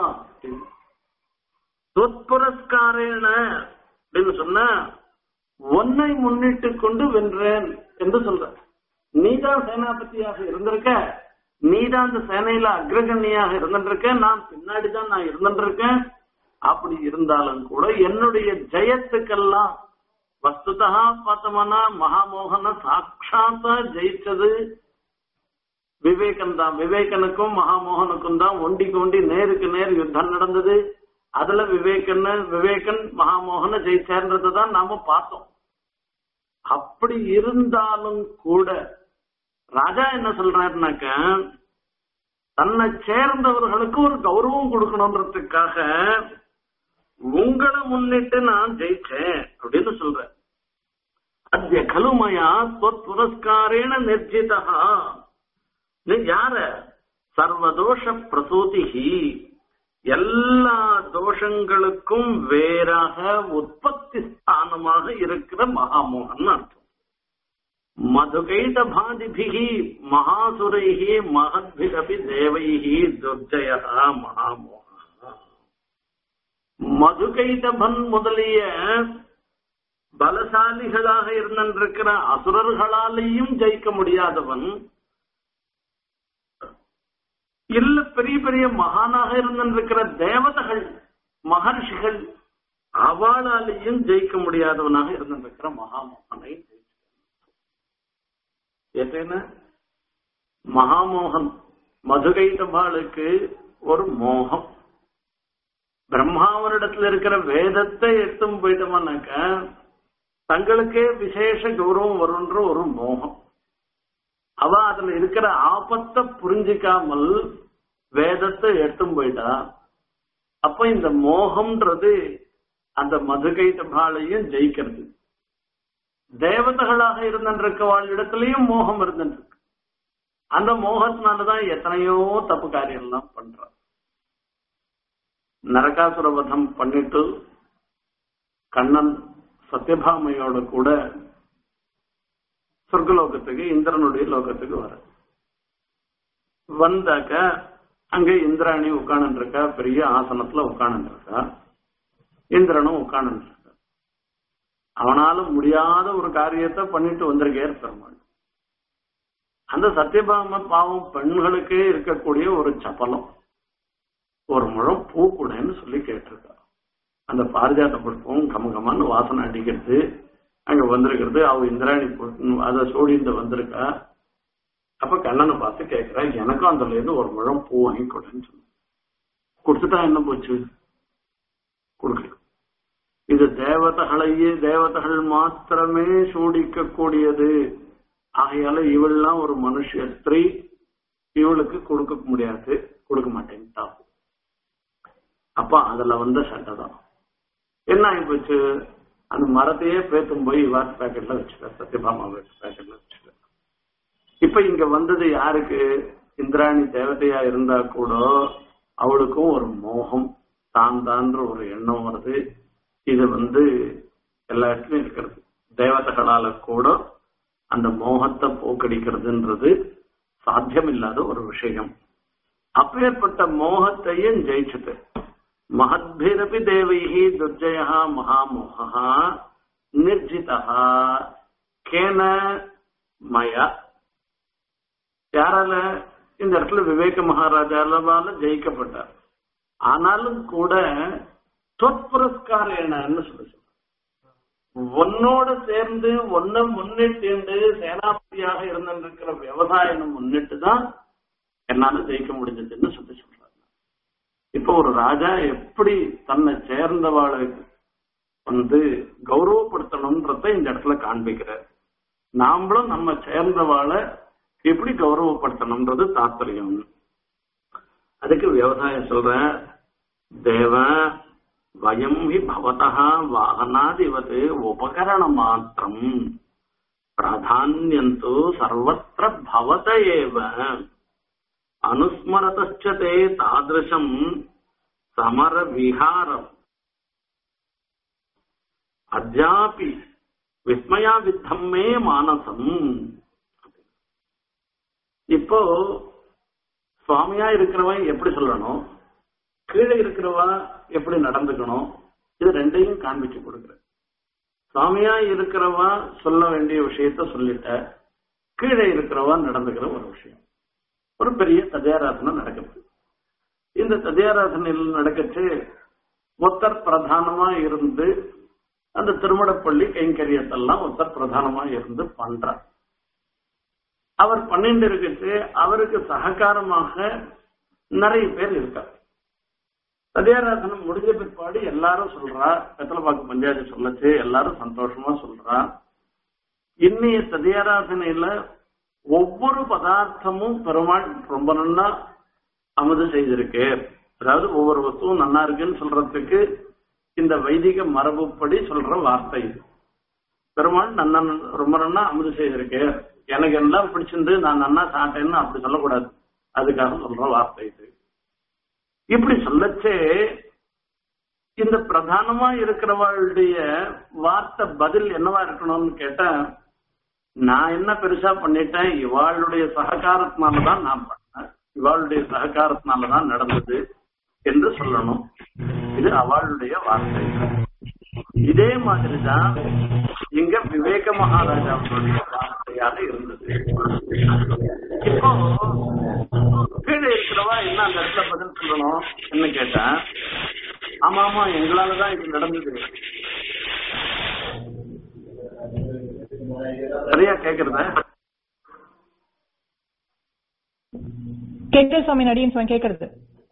துவத் புரஸ்காரேண அப்படின்னு சொன்னா ஒன்னை முன்னிட்டு கொண்டு வென்றேன் என்று சொல்ற நீதான் சேனாபதியாக இருந்திருக்க நீதான் அந்த சேனையில அக்ரகண்ணியாக இருந்திருக்க நான் பின்னாடிதான் நான் இருந்திருக்கேன் அப்படி இருந்தாலும் கூட என்னுடைய ஜெயத்துக்கெல்லாம் வஸ்துதா பார்த்தோம்னா மகாமோகன சாட்சாத்தா ஜெயிச்சது விவேகன் தான் விவேகனுக்கும் மகாமோகனுக்கும் தான் ஒண்டிக்கு ஒண்டி நேருக்கு நேர் யுத்தம் நடந்தது அதுல விவேகன் விவேகன் மகாமோகன ஜெயிச்சார்ன்றதை தான் நாம பார்த்தோம் அப்படி இருந்தாலும் கூட ராஜா என்ன சொல்றாருனாக்க தன்னை சேர்ந்தவர்களுக்கு ஒரு கௌரவம் கொடுக்கணுன்றதுக்காக உங்களை முன்னிட்டு நான் ஜெயிச்சேன் அப்படின்னு சொல்றேன் அத்திய கலுமயா புரஸ்காரேன நிர்ஜிதா நீ யார சர்வதோஷ பிரசூதிகி எல்லா தோஷங்களுக்கும் வேறாக உற்பத்தி ஸ்தானமாக இருக்கிற மகாமோகன் அர்த்தம் மதுகைத பாதிபிகி மகாசுரைகி மகத்பிரபி தேவைகி துர்ஜய மகாமோக மதுகைதபன் முதலிய பலசாலிகளாக இருந்திருக்கிற அசுரர்களாலேயும் ஜெயிக்க முடியாதவன் இல்ல பெரிய பெரிய மகானாக இருந்திருக்கிற தேவதைகள் மகர்ஷிகள் அவளாலேயும் ஜெயிக்க முடியாதவனாக இருந்திருக்கிற மகாமோகனை ஏத்தேன மகாமோகன் மதுகைதபாளுக்கு ஒரு மோகம் பிரம்மாவனிடத்துல இருக்கிற வேதத்தை எடுத்தும் போயிட்டோம்னாக்க தங்களுக்கே விசேஷ கௌரவம் வரும்ன்ற ஒரு மோகம் அவ அதுல இருக்கிற ஆபத்தை புரிஞ்சிக்காமல் வேதத்தை எடுத்தும் போயிட்டா அப்ப இந்த மோகம்ன்றது அந்த மதுகைதபாலையும் ஜெயிக்கிறது தேவதைகளாக இருந்திருக்கவாள் இடத்துலயும் மோகம் இருந்துருக்கு அந்த மோகத்தினாலதான் எத்தனையோ தப்பு காரியம் எல்லாம் பண்றான் நரகாசுர வதம் பண்ணிட்டு கண்ணன் சத்யபாமையோட கூட சொர்க்கலோகத்துக்கு இந்திரனுடைய லோகத்துக்கு வர வந்தாக்க அங்க இந்திராணி உட்கார்ந்து இருக்கா பெரிய ஆசனத்துல உட்கார்ந்து இருக்கா இந்திரனும் உட்கார்ந்து இருக்கா அவனால முடியாத ஒரு காரியத்தை பண்ணிட்டு வந்திருக்கார் பெருமாள் அந்த சத்யபாம பாவம் பெண்களுக்கே இருக்கக்கூடிய ஒரு சப்பலம் ஒரு முழம் பூ கூடன்னு சொல்லி கேட்டிருக்கா அந்த பாரிஜாத புஷ்பம் கமகமான்னு வாசனை அடிக்கிறது அங்க வந்திருக்கிறது அவ இந்திராணி அத சூடிந்து வந்திருக்கா அப்ப கண்ணனை பார்த்து கேட்கிறா எனக்கும் அதுல இருந்து ஒரு முழம் பூ வாங்கி கொடுன்னு சொன்ன கொடுத்துட்டா என்ன போச்சு கொடுக்கல இது தேவதைகளையே தேவதைகள் மாத்திரமே சூடிக்க கூடியது ஆகையால இவள்லாம் ஒரு மனுஷ ஸ்திரீ இவளுக்கு கொடுக்க முடியாது கொடுக்க மாட்டேன்ட்டா அப்ப அதுல வந்த சண்டை தான் என்ன ஆகி போச்சு அந்த மரத்தையே பேத்தும் போய் வாட் பேக்கெட்ல வச்சுக்க சத்யபாமா பேக்கெட்ல வச்சுக்க இப்ப இங்க வந்தது யாருக்கு இந்திராணி தேவதையா இருந்தா கூட அவளுக்கும் ஒரு மோகம் தான் தான்ற ஒரு எண்ணம் வருது இது வந்து எல்லா இடத்துலயும் இருக்கிறது தேவதைகளால கூட அந்த மோகத்தை போக்கடிக்கிறதுன்றது சாத்தியமில்லாத ஒரு விஷயம் அப்பேற்பட்ட மோகத்தையும் ஜெயிச்சது மகத்பிரபி தேவைஹி துர்ஜய மகாமோக நிர்ஜிதா கேன மயா யாரால இந்த இடத்துல விவேக மகாராஜாவால ஜெயிக்கப்பட்டார் ஆனாலும் கூட தொற்புரஸ்காரேனன்னு சொல்லி உன்னோட சேர்ந்து ஒன்ன முன்னிட்டு சேனாபதியாக இருந்திருக்கிற விவசாயம் முன்னிட்டு தான் என்னால ஜெயிக்க முடிஞ்சதுன்னு சொல்லி சொல்றாங்க இப்ப ஒரு ராஜா எப்படி தன்னை சேர்ந்தவாளுக்கு வந்து கௌரவப்படுத்தணும்ன்றத இந்த இடத்துல காண்பிக்கிறார் நாமளும் நம்ம சேர்ந்தவாளை எப்படி கௌரவப்படுத்தணும்ன்றது தாத்பரியம் அதுக்கு விவசாயம் சொல்ற தேவ வயம் ஹி பவதா வாகனாதிவது உபகரண மாத்திரம் பிராதான்யந்து சர்வத்திர பவத ஏவ அனுஸ்மரதச்ச தே தாதிருஷம் சமர விஹாரம் அத்யாபி விஸ்மயா வித்தம் மே மானசம் இப்போ சுவாமியா இருக்கிறவன் எப்படி சொல்லணும் கீழே இருக்கிறவா எப்படி நடந்துக்கணும் இது ரெண்டையும் காண்பிச்சு கொடுக்குற சுவாமியா இருக்கிறவா சொல்ல வேண்டிய விஷயத்த சொல்லிட்ட கீழே இருக்கிறவா நடந்துக்கிற ஒரு விஷயம் ஒரு பெரிய ததியாராதனை நடக்குது இந்த ததியாராதனையில் நடக்கச்சு ஒத்தர் பிரதானமா இருந்து அந்த திருமணப்பள்ளி கைங்கரியத்தெல்லாம் ஒத்தர் பிரதானமா இருந்து பண்றார் அவர் பண்ணிட்டு இருக்கச்சு அவருக்கு சககாரமாக நிறைய பேர் இருக்கார் சத்யாராதனம் முடிஞ்ச பிற்பாடு எல்லாரும் சொல்றா வெத்தலப்பாக்கு பஞ்சாயத்து சொல்லச்சு எல்லாரும் சந்தோஷமா சொல்றா இன்னைய சதியாராதனையில ஒவ்வொரு பதார்த்தமும் பெருமாள் ரொம்ப நன்னா அமுது செய்திருக்கு அதாவது ஒவ்வொரு வஸ்துவும் நன்னா இருக்குன்னு சொல்றதுக்கு இந்த வைதிக மரபுப்படி சொல்ற வார்த்தை இது பெருமாள் நன்னா ரொம்ப நன்னா அமுது செய்திருக்கு எனக்கு எல்லாம் பிடிச்சிருந்து நான் நன்னா சாப்பிட்டேன்னு அப்படி சொல்லக்கூடாது அதுக்காக சொல்ற வார்த்தை இது இப்படி சொல்லச்சே இந்த பிரதானமா இருக்கிறவளுடைய வார்த்தை பதில் என்னவா இருக்கணும்னு கேட்டா நான் என்ன பெருசா பண்ணிட்டேன் இவாளுடைய சககாரத்தினாலதான் நான் பண்ணேன் இவாளுடைய சககாரத்தினாலதான் நடந்தது என்று சொல்லணும் இது அவளுடைய வார்த்தை இதே மாதிரிதான் இங்க விவேக மகாராஜாவுடைய வார்த்தையாக இருந்தது இப்போ கீழே இருக்கிறவா என்ன அந்த இடத்துல பதில் சொல்லணும் என்ன கேட்டேன் ஆமா ஆமா எங்களாலதான் இது நடந்தது சரியா கேக்குறத கேட்குது சுவாமி நடிகன் சுவாமி கேட்கறது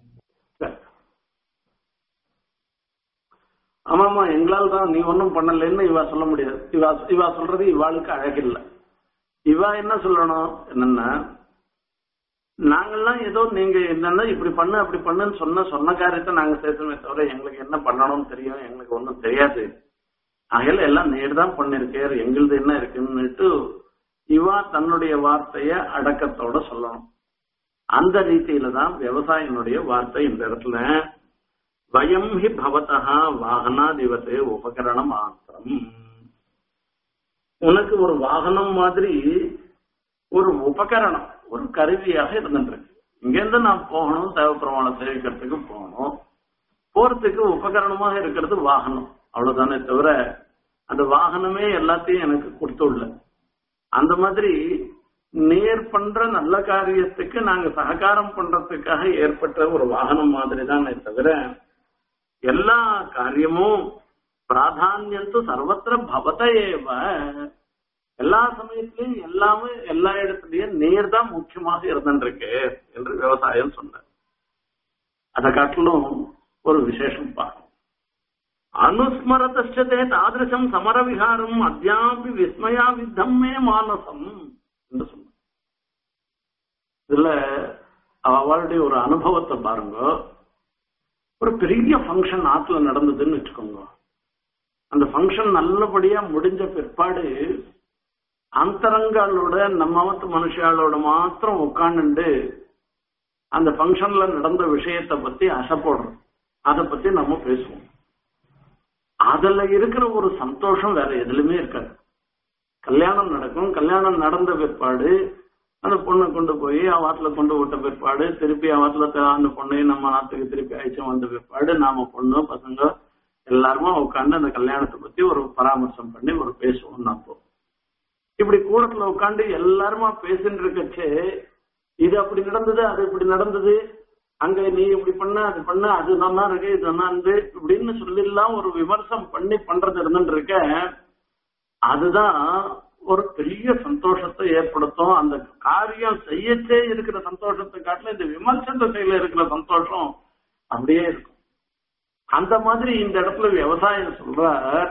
ஆமாமா எங்களால தான் நீ ஒன்றும் பண்ணலன்னு இவா சொல்ல முடியாது இவா இவா சொல்றது இவாளுக்கு அழகில்லை இவா என்ன சொல்லணும் என்னன்னா நாங்கெல்லாம் ஏதோ நீங்க என்னன்னா இப்படி பண்ணு அப்படி பண்ணுன்னு சொன்ன சொன்ன காரியத்தை நாங்க சேர்த்துமே தவிர எங்களுக்கு என்ன பண்ணணும்னு தெரியும் எங்களுக்கு ஒன்றும் தெரியாது ஆகையில எல்லாம் நேர் தான் பண்ணிருக்காரு எங்களுது என்ன இருக்குன்னுட்டு இவா தன்னுடைய வார்த்தைய அடக்கத்தோட சொல்லணும் அந்த ரீதியில தான் விவசாயினுடைய வார்த்தை இந்த இடத்துல வயம் ஹி பவதா வாகனாதிவத்து உபகரண மாத்திரம் உனக்கு ஒரு வாகனம் மாதிரி ஒரு உபகரணம் ஒரு கருவியாக இருந்துருக்கு இங்கேருந்து நான் போகணும் தேவப்பிரமாணம் சேவிக்கிறதுக்கு போகணும் போறதுக்கு உபகரணமாக இருக்கிறது வாகனம் அவ்வளவுதானே தவிர அந்த வாகனமே எல்லாத்தையும் எனக்கு கொடுத்துள்ள அந்த மாதிரி நேர் பண்ற நல்ல காரியத்துக்கு நாங்க சககாரம் பண்றதுக்காக ஏற்பட்ட ஒரு வாகனம் மாதிரி தானே தவிர எல்லா காரியமும் பிராதானியம் சர்வத்திர பவத ஏவ எல்லா சமயத்திலையும் எல்லாமே எல்லா இடத்துலயும் நேர் தான் முக்கியமாக இருந்துருக்கு என்று விவசாயம் சொன்னார் அதை காட்டிலும் ஒரு விசேஷம் பார்க்கணும் அனுஸ்மரதே தாதிருஷம் சமர விகாரம் அத்தியாபி விஸ்மயா வித்தம் மே மானசம் என்று சொன்னார் இதுல அவளுடைய ஒரு அனுபவத்தை பாருங்க ஒரு பெரிய ஃபங்க்ஷன் ஆத்துல நடந்ததுன்னு வச்சுக்கோங்க அந்த ஃபங்க்ஷன் நல்லபடியா முடிஞ்ச பிற்பாடு அந்தரங்களோட நம்ம மத்த மனுஷாலோட மாத்திரம் உட்காந்துண்டு அந்த ஃபங்க்ஷன்ல நடந்த விஷயத்தை பத்தி அசைப்படுறோம் அதை பத்தி நம்ம பேசுவோம் அதுல இருக்கிற ஒரு சந்தோஷம் வேற எதுலுமே இருக்காது கல்யாணம் நடக்கும் கல்யாணம் நடந்த பிற்பாடு அந்த பொண்ணை கொண்டு போய் அவாத்துல கொண்டு விட்ட பிற்பாடு திருப்பி அவாத்துல அந்த பொண்ணையும் நம்ம நாட்டுக்கு திருப்பி அழைச்சு வந்த பிற்பாடு நாம பொண்ணு பசங்க எல்லாருமே உட்காந்து அந்த கல்யாணத்தை பத்தி ஒரு பராமர்சம் பண்ணி ஒரு பேசுவோம் அப்போ இப்படி கூடத்துல உட்காந்து எல்லாருமா பேசிட்டு இருக்கச்சே இது அப்படி நடந்தது அது இப்படி நடந்தது அங்க நீ இப்படி பண்ண அது பண்ண அது நல்லா இருக்கு இது நல்லா இருந்து இப்படின்னு சொல்லிலாம் ஒரு விமர்சனம் பண்ணி பண்றது இருந்துட்டு இருக்க அதுதான் ஒரு பெரிய சந்தோஷத்தை ஏற்படுத்தும் அந்த காரியம் செய்யச்சே இருக்கிற சந்தோஷத்தை காட்டில இந்த விமர்சன செயல இருக்கிற சந்தோஷம் அப்படியே இருக்கும் அந்த மாதிரி இந்த இடத்துல விவசாயம் சொல்ற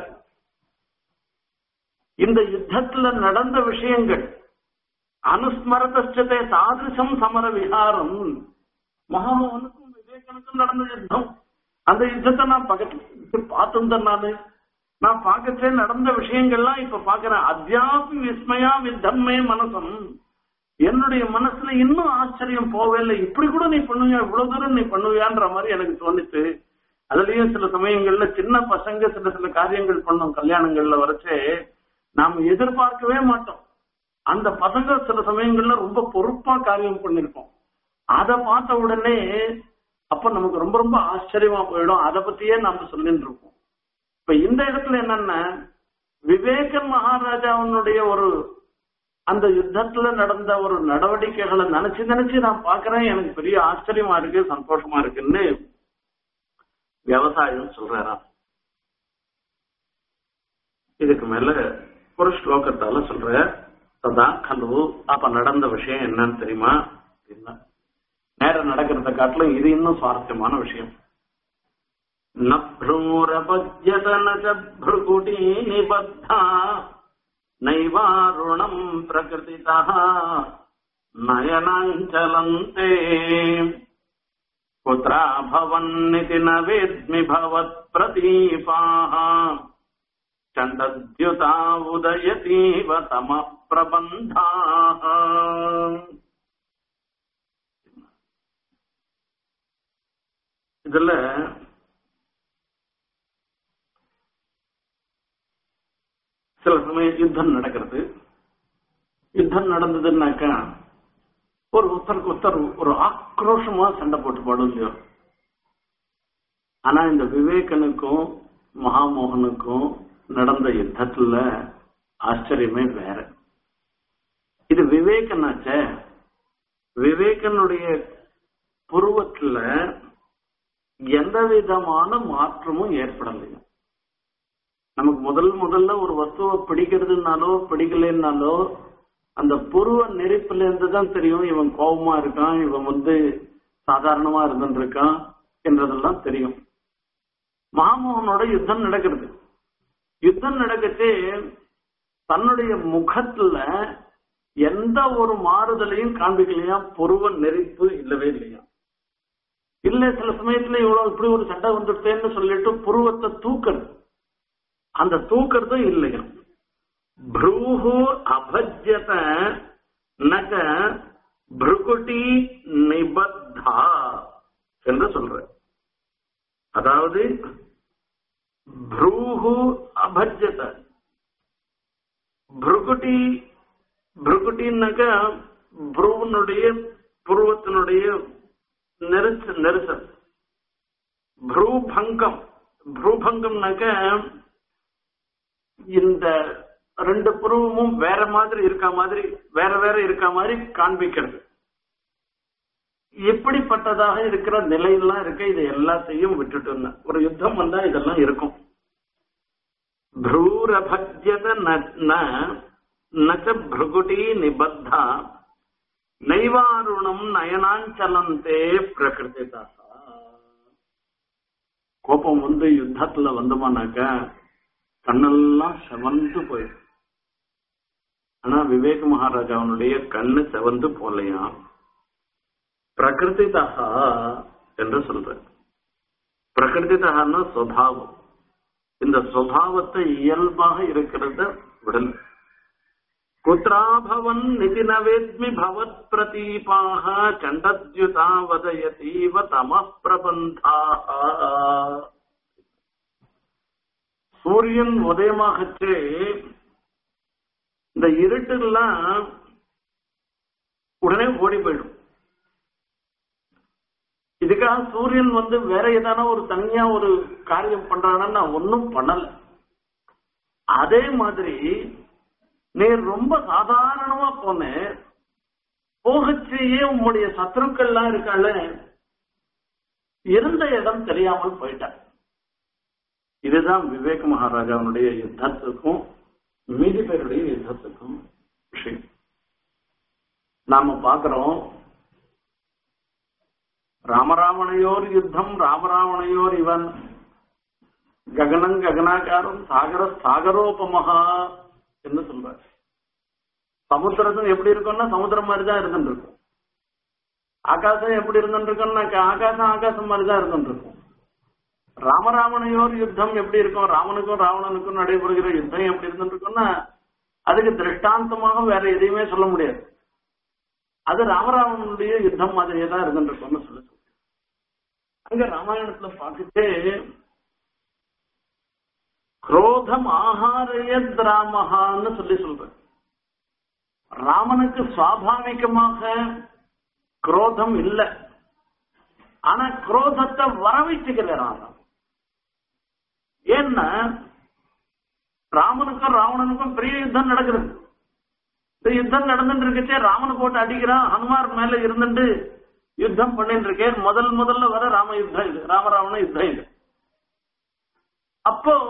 இந்த யுத்தத்துல நடந்த விஷயங்கள் அனுஸ்மரதே தாதிருஷம் சமர விஹாரம் மகாமோகனுக்கும் விவேகனுக்கும் நடந்த யுத்தம் அந்த யுத்தத்தை நான் பக்கத்துல பார்த்துருந்தேன் நானு நான் பார்க்கச்சே நடந்த விஷயங்கள்லாம் இப்ப பாக்குறேன் அத்தியாபி விஸ்மயா வித்தம்மே மனசம் என்னுடைய மனசுல இன்னும் ஆச்சரியம் போவே இல்லை இப்படி கூட நீ பண்ணுவியா இவ்வளவு தூரம் நீ பண்ணுவியான்ற மாதிரி எனக்கு தோணிச்சு அதுலயும் சில சமயங்கள்ல சின்ன பசங்க சில சில காரியங்கள் பண்ணோம் கல்யாணங்கள்ல வரைச்சே நாம எதிர்பார்க்கவே மாட்டோம் அந்த பசங்க சில சமயங்கள்ல ரொம்ப பொறுப்பா காரியம் பண்ணிருப்போம் அதை பார்த்த உடனே அப்ப நமக்கு ரொம்ப ரொம்ப ஆச்சரியமா போயிடும் அதை பத்தியே நாம சொல்லிட்டு இருக்கோம் இப்ப இந்த இடத்துல என்னன்னா விவேகன் மகாராஜாவினுடைய ஒரு அந்த யுத்தத்துல நடந்த ஒரு நடவடிக்கைகளை நினைச்சு நினைச்சு நான் பாக்குறேன் எனக்கு பெரிய ஆச்சரியமா இருக்கு சந்தோஷமா இருக்குன்னு விவசாயம் சொல்றாராம் இதுக்கு மேல ஒரு ஸ்லோகத்தால சொல்ற அதான் கலவு அப்ப நடந்த விஷயம் என்னன்னு தெரியுமா என்ன நேரம் நடக்கிறத காட்டிலும் இது இன்னும் சுவாரஸ்யமான விஷயம் நூரபஜ்யத நுகுட்டி நிபத்தா நைவாருணம் பிரகிருதிதா நயனாஞ்சலந்தே குத்ரா பவன்னிதி ந வேத்மி பவத் பிரதீபாः चण्डद्युता उदयतीव तमः प्रबन्धाः இதுல சில சமயம் யுத்தம் நடக்கிறது யுத்தம் நடந்ததுன்னாக்கா ஒரு ஒருத்தருக்கு ஒருத்தர் ஒரு ஆக்ரோஷமா சண்டை போட்டு பாடும் இல்லையோ ஆனா இந்த விவேகனுக்கும் மகாமோகனுக்கும் நடந்த யுத்தத்துல ஆச்சரியமே வேற இது விவேகனாச்ச விவேகனுடைய புருவத்துல எந்த விதமான மாற்றமும் ஏற்படலையா நமக்கு முதல் முதல்ல ஒரு வஸ்துவை பிடிக்கிறதுனாலோ பிடிக்கலன்னாலோ அந்த புருவ நெருப்புல இருந்து தான் தெரியும் இவன் கோபமா இருக்கான் இவன் வந்து சாதாரணமா இருந்துட்டு இருக்கான் என்றதெல்லாம் தெரியும் மாமோகனோட யுத்தம் நடக்கிறது யுத்தம் நடக்கச்சு தன்னுடைய முகத்துல எந்த ஒரு மாறுதலையும் காண்பிக்கலையா புருவ நெறிப்பு இல்லவே இல்லையா இல்ல சில சமயத்துல இவ்வளவு இப்படி ஒரு சண்டை வந்துட்டேன்னு சொல்லிட்டு புருவத்தை தூக்குறது அந்த தூக்குறதும் இல்லையா ப்ரூஹு அபஜ்யத நக பிருகுட்டி நிபத்தா என்று சொல்ற அதாவது ப்ரூஹு அபஜ்யத பிருகுட்டி பிருகுட்டின்னாக்க புருவனுடைய புருவத்தினுடைய நெரிசல் நெரிசல் ப்ரூபங்கம் ப்ரூபங்கம்னாக்க இந்த ரெண்டு புருவமும் வேற மாதிரி இருக்க மாதிரி வேற வேற இருக்க மாதிரி காண்பிக்கிறது எப்படிப்பட்டதாக இருக்கிற நிலையெல்லாம் இருக்க இது எல்லாத்தையும் விட்டுட்டு ஒரு யுத்தம் வந்தா இதெல்லாம் இருக்கும் ப்ரூரபஜ்யத நச்ச பிருகுட்டி நிபத்தா நைவாருணம் நயனாஞ்சலந்தே பிரகிருதிதா கோபம் வந்து யுத்தத்துல வந்தோமானாக்க கண்ணெல்லாம் செவந்து போயிடும் ஆனா விவேக மகாராஜாவனுடைய கண்ணு செவந்து போலையா பிரகிருதிதா என்று சொல்ற பிரகிருதிதான்னா சுவாவம் இந்த சுவாவத்தை இயல்பாக இருக்கிறத விடல குத்ராபவன் நிதி நவேத்மி பவத் பிரதீபாக சண்டத்யுதா வதயதீவ தம பிரபந்தாக சூரியன் உதயமாகச்சே இந்த இருட்டுலாம் உடனே ஓடி போயிடும் இதுக்காக சூரியன் வந்து வேற ஏதான ஒரு தனியா ஒரு காரியம் பண்றானா நான் ஒன்னும் பண்ணல அதே மாதிரி நீ ரொம்ப சாதாரணமா போன போகச்சேயே உம்முடைய சத்ருக்கள்லாம் இருக்கால இருந்த இடம் தெரியாமல் போயிட்டான் இதுதான் விவேக மகாராஜாவுடைய யுத்தத்துக்கும் மீதி பேருடைய யுத்தத்துக்கும் விஷயம் நாம பாக்குறோம் ராமராவணையோர் யுத்தம் ராமராவணையோர் இவன் ககனம் ககனாகாரம் சாகர சாகரோபமகா என்று சொல்றார் சமுத்திரத்தும் எப்படி இருக்கும்னா சமுத்திரம் மாதிரி தான் இருந்துட்டு இருக்கும் ஆகாசம் எப்படி இருந்துட்டு இருக்கும்னா ஆகாசம் ஆகாசம் மாதிரி தான் இருந்துட்டு இருக்கும் ராமராவணையோர் யுத்தம் எப்படி இருக்கும் ராமனுக்கும் ராவணனுக்கும் நடைபெறுகிற யுத்தம் எப்படி இருந்துட்டு இருக்கும்னா அதுக்கு திருஷ்டாந்தமாக வேற எதையுமே சொல்ல முடியாது அது ராமராவனுடைய யுத்தம் மாதிரியே தான் இருந்துட்டு இருக்கும்னு சொல்லி அங்க ராமாயணத்துல பார்த்துட்டு குரோதம் ஆகாரயத் ராமஹான்னு சொல்லி சொல்ற ராமனுக்கு சுவாபாவிகமாக குரோதம் இல்ல ஆனா குரோதத்தை வரவைச்சுக்கிறார் ராமன் ஏன்னா ராமனுக்கும் ராவணனுக்கும் பெரிய யுத்தம் நடக்குது இந்த யுத்தம் நடந்துட்டு இருக்கச்சே ராமனை போட்டு அடிக்கிறான் ஹனுமார் மேல இருந்துட்டு யுத்தம் பண்ணிட்டு இருக்கேன் முதல் முதல்ல வர ராம யுத்தம் இது ராமராவண யுத்தம் இது அப்போ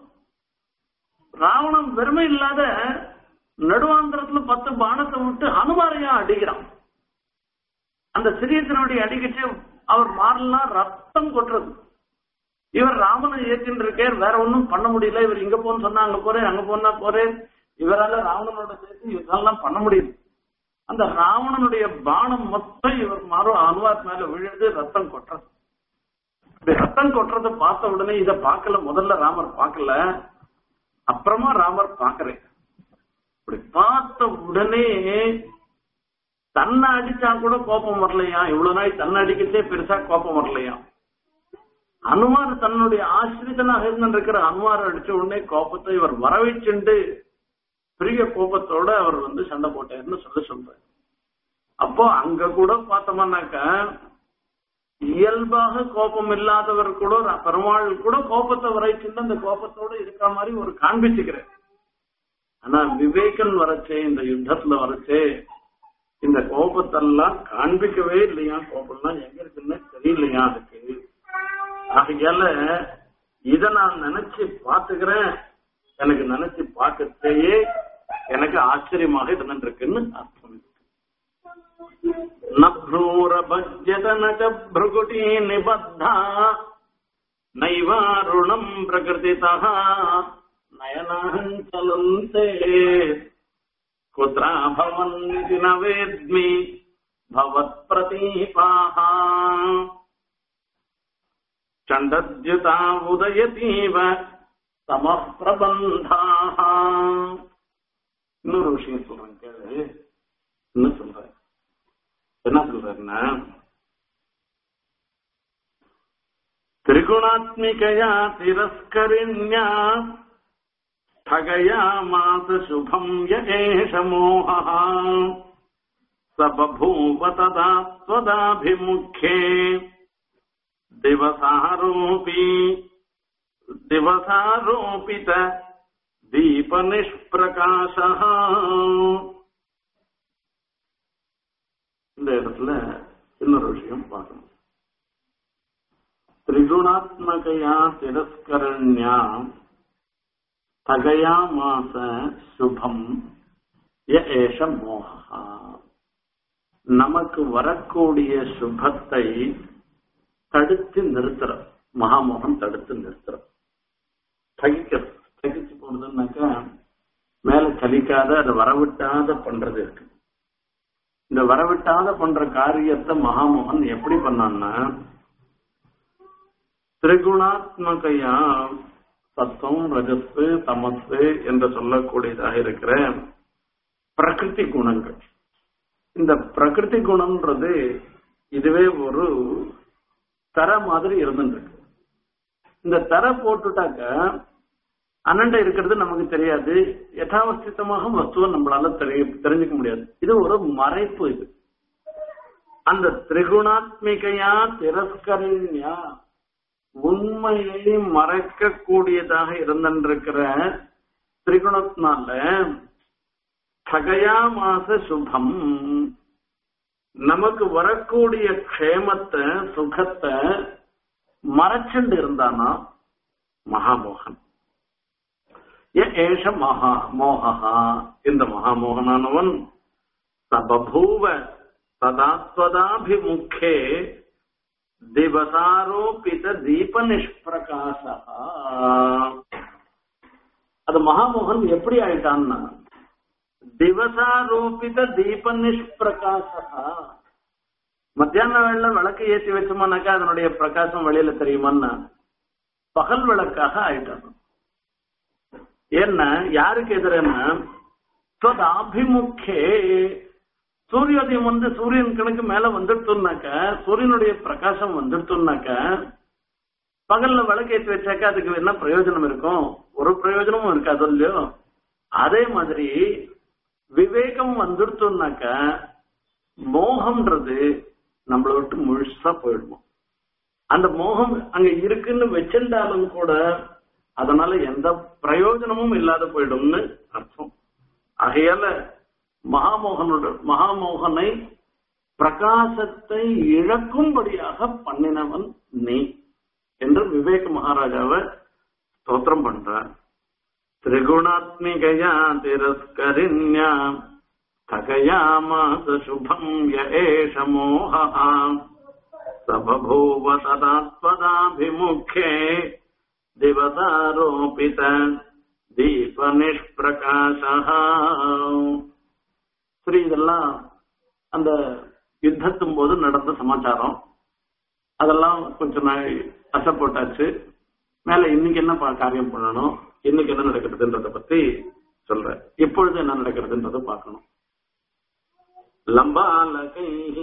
ராவணன் வெறுமை இல்லாத நடுவாந்திரத்துல பத்து பானத்தை விட்டு ஹனுமாரையா அடிக்கிறான் அந்த சிறியத்தினுடைய அடிக்கச்சு அவர் மாறலாம் ரத்தம் கொட்டுறது இவர் ராமனை ஏற்றின்னு இருக்கார் வேற ஒண்ணும் பண்ண முடியல இவர் இங்க போன்னு சொன்னா அங்க போறேன் அங்க போனா போறேன் இவரால ராவணனோட சேர்த்து இதெல்லாம் பண்ண முடியுது அந்த ராவணனுடைய பானம் மொத்தம் இவர் மாறும் அனுவார் மேல விழுந்து ரத்தம் கொட்டுறது இப்படி ரத்தம் கொட்டுறத பார்த்த உடனே இத பார்க்கல முதல்ல ராமர் பார்க்கல அப்புறமா ராமர் பார்க்கறேன் இப்படி பார்த்த உடனே தன்னை அடிச்சா கூட கோபம் வரலையா இவ்வளவு நாள் தன்னை அடிக்கச்சே பெருசா கோபம் வரலையா அனுமார் தன்னுடைய ஆசிரியனாக இருந்திருக்கிற அனுமார் அடிச்ச உடனே கோபத்தை இவர் வரவைச்சுண்டு பெரிய கோபத்தோட அவர் வந்து சண்டை போட்டாருன்னு சொல்லி சொல்றாரு அப்போ அங்க கூட பார்த்தோம்னாக்க இயல்பாக கோபம் இல்லாதவர் கூட ர- பெருமாள் கூட கோபத்தை வரைச்சுட்டு அந்த கோபத்தோட இருக்கிற மாதிரி ஒரு காண்பிச்சுக்கிறேன் ஆனா விவேகன் வரச்சே இந்த யுத்தத்துல வரச்சே இந்த கோபத்தெல்லாம் காண்பிக்கவே இல்லையா கோபம்லாம் எங்க இருக்குன்னு தெரியலையா அதுக்கு ஆகையால இத நான் நினைச்சு பாத்துக்கிறேன் எனக்கு நினைச்சு பார்க்கத்தையே எனக்கு ஆச்சரியமாக இருந்துருக்குன்னு அர்த்தம் இருக்கு நூரபஜ்யத ந பிருகுட்டி நிபத்தா நைவாருணம் பிரகிருதிதः நயனாஞ்சலந்தே குத்ரா பவன்னிதி ந வேத்மி பவத் பிரதீபாः சண்டத்யுதா உதயதீவ தமः பிரபந்தாः இன்னொரு விஷயம் சொல்றேன் கேளு என்ன சொல்றேன் என்ன சொல்றாருன்னா திரிகுணாத்மிகயா திரஸ்கரிண்யா स्थगयामास शुभम् य एष मोहः स बभूव तदा त्वदाभिमुखे दिवसारोपी दिवसारोपित दीपनिष्प्रकाशः இந்த இடத்துல இன்னொரு விஷயம் பார்க்கணும் திரிகுணாத்மகையா திரஸ்கரண்யா தகயா மாச சுபம் ய ஏஷ மோகா நமக்கு வரக்கூடிய சுபத்தை தடுத்து நிறுத்துற மகாமோகன் தடுத்து நிறுத்துற தகிக்கிறது தகிச்சு போடுதுன்னாக்கா மேல கலிக்காத அதை வரவிட்டாத பண்றது இருக்கு இந்த வரவிட்டாத பண்ற காரியத்தை மகாமோகன் எப்படி பண்ணான்னா திரிகுணாத்மகையா சத்தம் ரஜஸ் தமசு என்று சொல்லக்கூடியதாக இருக்கிற பிரகிருதி குணங்கள் இந்த பிரகிருதி குணம்ன்றது இதுவே ஒரு தர மாதிரி இருந்துருக்கு இந்த தர போட்டுட்டாக்க அண்ணண்ட இருக்கிறது நமக்கு தெரியாது யதாவஸ்திதமாக வஸ்துவை நம்மளால தெரிய தெரிஞ்சுக்க முடியாது இது ஒரு மறைப்பு இது அந்த திரிகுணாத்மிகையா திரஸ்கரண்யா உண்மையை மறைக்கக்கூடியதாக இருந்திருக்கிற திரிகுணத்தினால சகயா மாச சுபம் நமக்கு வரக்கூடிய க்ஷேமத்தை சுகத்தை மறைச்சுண்டு இருந்தானா மகாமோகன் ஏ ஏஷ மகா மோகா இந்த மகாமோகனானவன் சபூவ ததாத்வதாபிமுखे திவசாரோபித தீப நிஷ்பிரகாச அது மகாமோகன் எப்படி ஆயிட்டான்னா திவசாரோபித தீப நிஷ்பிரகாச மத்தியான வேளையில விளக்கு ஏற்றி வச்சோம்னாக்கா அதனுடைய பிரகாசம் வெளியில தெரியுமான்னா பகல் விளக்காக ஆயிட்டான் ஏன்னா யாருக்கு எதிரன்னா அபிமுக்கே சூரியோதயம் வந்து சூரியன் கணக்கு மேல வந்துடுத்துனாக்க சூரியனுடைய பிரகாசம் வந்துடுத்துனாக்க பகல்ல விளக்கேற்றி வச்சாக்க அதுக்கு என்ன பிரயோஜனம் இருக்கும் ஒரு பிரயோஜனமும் இருக்காது இல்லையோ அதே மாதிரி விவேகம் வந்துடுத்துனாக்க மோகம்ன்றது நம்மளை விட்டு முழுசா போயிடுவோம் அந்த மோகம் அங்க இருக்குன்னு வச்சிருந்தாலும் கூட அதனால எந்த பிரயோஜனமும் இல்லாத போயிடும்னு அர்த்தம் ஆகையால மகாமோகனோட மகாமோகனை பிரகாசத்தை இழக்கும்படியாக பண்ணினவன் நீ என்று விவேக மகாராஜாவை ஸ்தோத்திரம் பண்றார் திரிகுணாத்மிகயா திரஸ்கரிண்யா स्थगयामास शुभम् य एष मोहः स बभूव तदात्पदाभिमुखे दिवसारोपित दीपनिष्प्रकाशः சரி இதெல்லாம் அந்த யுத்தத்தும் போது நடந்த சமாச்சாரம் அதெல்லாம் கொஞ்ச நாள் அசை போட்டாச்சு மேல இன்னைக்கு என்ன பா- காரியம் பண்ணணும் இன்னைக்கு என்ன நடக்கிறதுன்றத பத்தி சொல்றேன் இப்பொழுது என்ன நடக்கிறதுன்றத பார்க்கணும் लम्बालकैः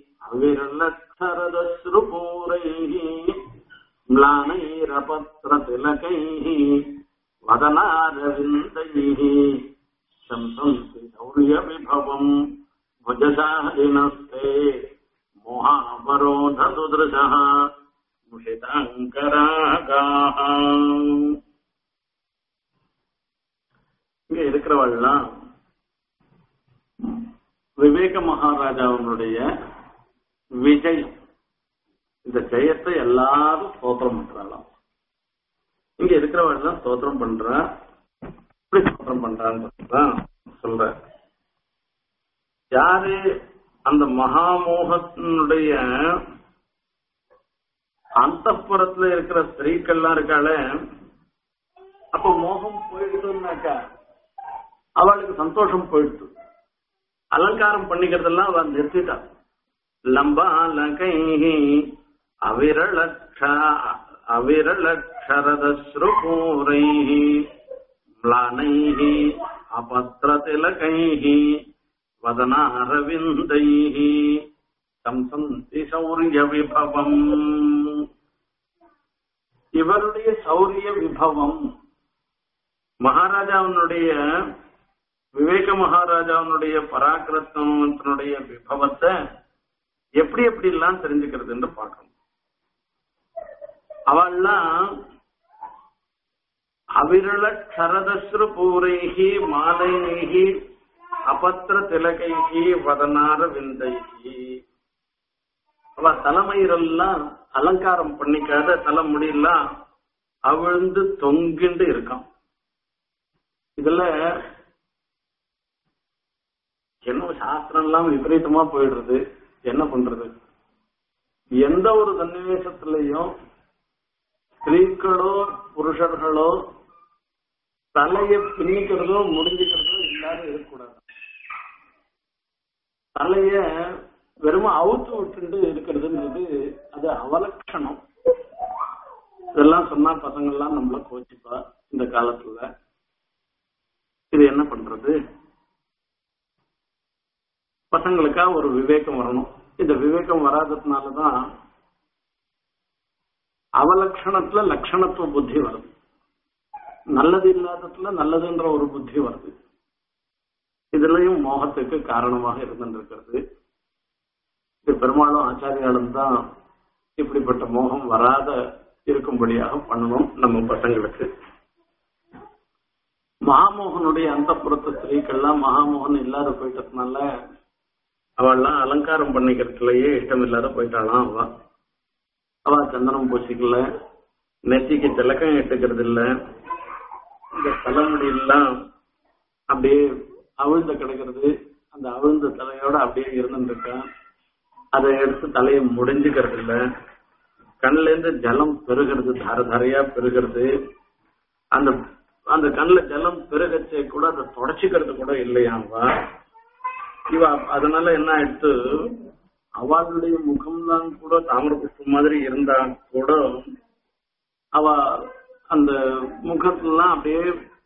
अविरलक्षरदश्रुपूरैः म्लानैरपत्रतिलकैः वदनारविन्दैः शंसन्ति शौर्यविभवम् भुजशालिनस्ते मोहावरोधसुदृशः मुषिताङ्करागाः இங்க இருக்கிறவள்லாம் விவேக மகாராஜாவினுடைய விஜயம் இந்த ஜெயத்தை எல்லாரும் ஸ்தோத்திரம் பண்றாளாம் இங்க இருக்கிறவங்க தான் ஸ்தோத்திரம் பண்றா எப்படி ஸ்தோத்திரம் பண்றான்னு சொல்ற யாரு அந்த மகாமோகத்தினுடைய அந்தப்புறத்துல இருக்கிற ஸ்திரீக்கள்லாம் இருக்காளே அப்ப மோகம் போயிடுதுன்னாக்கா அவளுக்கு சந்தோஷம் போயிடுது அலங்காரம் பண்ணிக்கிறதெல்லாம் அவ நிறுத்திட்டா லம்பாலகைஹி அவிரளக்ஷ அவிரளக்ஷரதஸ்ருபூரைஹி म्लानैः अपत्रतिलकैः वदनारविन्दैः சம்சந்தி சௌரிய விபவம் இவருடைய சௌரிய விபவம் மகாராஜாவினுடைய விவேக மகாராஜாவினுடைய பராக்கிரமத்தினுடைய விபவத்தை எப்படி எப்படி எல்லாம் தெரிஞ்சுக்கிறதுன்னு பார்க்கணும் அவள்லாம் அவிரள க்ஷரதஸ்ரு பூரைகி மாலைகி அபத்திர திலகைகி வதனார விந்தைகி அவ தலைமயிரெல்லாம் அலங்காரம் பண்ணிக்காத தலைமுடியெல்லாம் அவிழ்ந்து தொங்கிண்டு இருக்கான் இதுல என்ன சாஸ்திரம் எல்லாம் விபரீதமா போயிடுறது என்ன பண்றது எந்த ஒரு சன்னிவேசத்திலையும் ஸ்திரீக்களோ புருஷர்களோ தலையை பின்னிக்கிறதோ முடிஞ்சுக்கிறதோ இல்லாத இருக்கக்கூடாது தலைய வெறும் அவுத்து விட்டுட்டு இருக்கிறதுன்றது அது அவலட்சணம் இதெல்லாம் சொன்னா பசங்க எல்லாம் நம்மள கோச்சிப்பா இந்த காலத்துல இது என்ன பண்றது பசங்களுக்கா ஒரு விவேகம் வரணும் இந்த விவேகம் வராததுனாலதான் அவலட்சணத்துல லட்சணத்துவ புத்தி வருது நல்லது இல்லாததுல நல்லதுன்ற ஒரு புத்தி வருது இதுலயும் மோகத்துக்கு காரணமாக இருந்திருக்கிறது இது பெரும்பாலும் ஆச்சாரியாலும் தான் இப்படிப்பட்ட மோகம் வராத இருக்கும்படியாக பண்ணணும் நம்ம பசங்களுக்கு மகாமோகனுடைய அந்த புறத்த ஸ்திரீக்கள்லாம் மகாமோகன் இல்லாத போயிட்டதுனால அவள்லாம் அலங்காரம் பண்ணிக்கிறதுலயே இஷ்டம் இல்லாத போயிட்டாளாம் அவ அவ சந்தனம் பூசிக்கல நெத்திக்கு திலக்கம் இட்டுக்கிறது இல்ல இந்த தலைமுடி எல்லாம் அப்படியே அவிழ்ந்து கிடக்கிறது அந்த அவிழ்ந்த தலையோட அப்படியே இருந்துட்டு இருக்கா அதை எடுத்து தலையை முடிஞ்சுக்கிறது இல்ல கண்ணுல இருந்து ஜலம் பெருகிறது தர தரையா பெருகிறது அந்த அந்த கண்ணுல ஜலம் பெருகச்சே கூட அதை தொடச்சிக்கிறது கூட இல்லையாவா இவ அதனால என்ன ஆயிடுத்து அவளுடைய முகம்லாம் கூட தாமிர புஷ்பம் மாதிரி இருந்தா கூட அவ அந்த முகத்துலாம் அப்படியே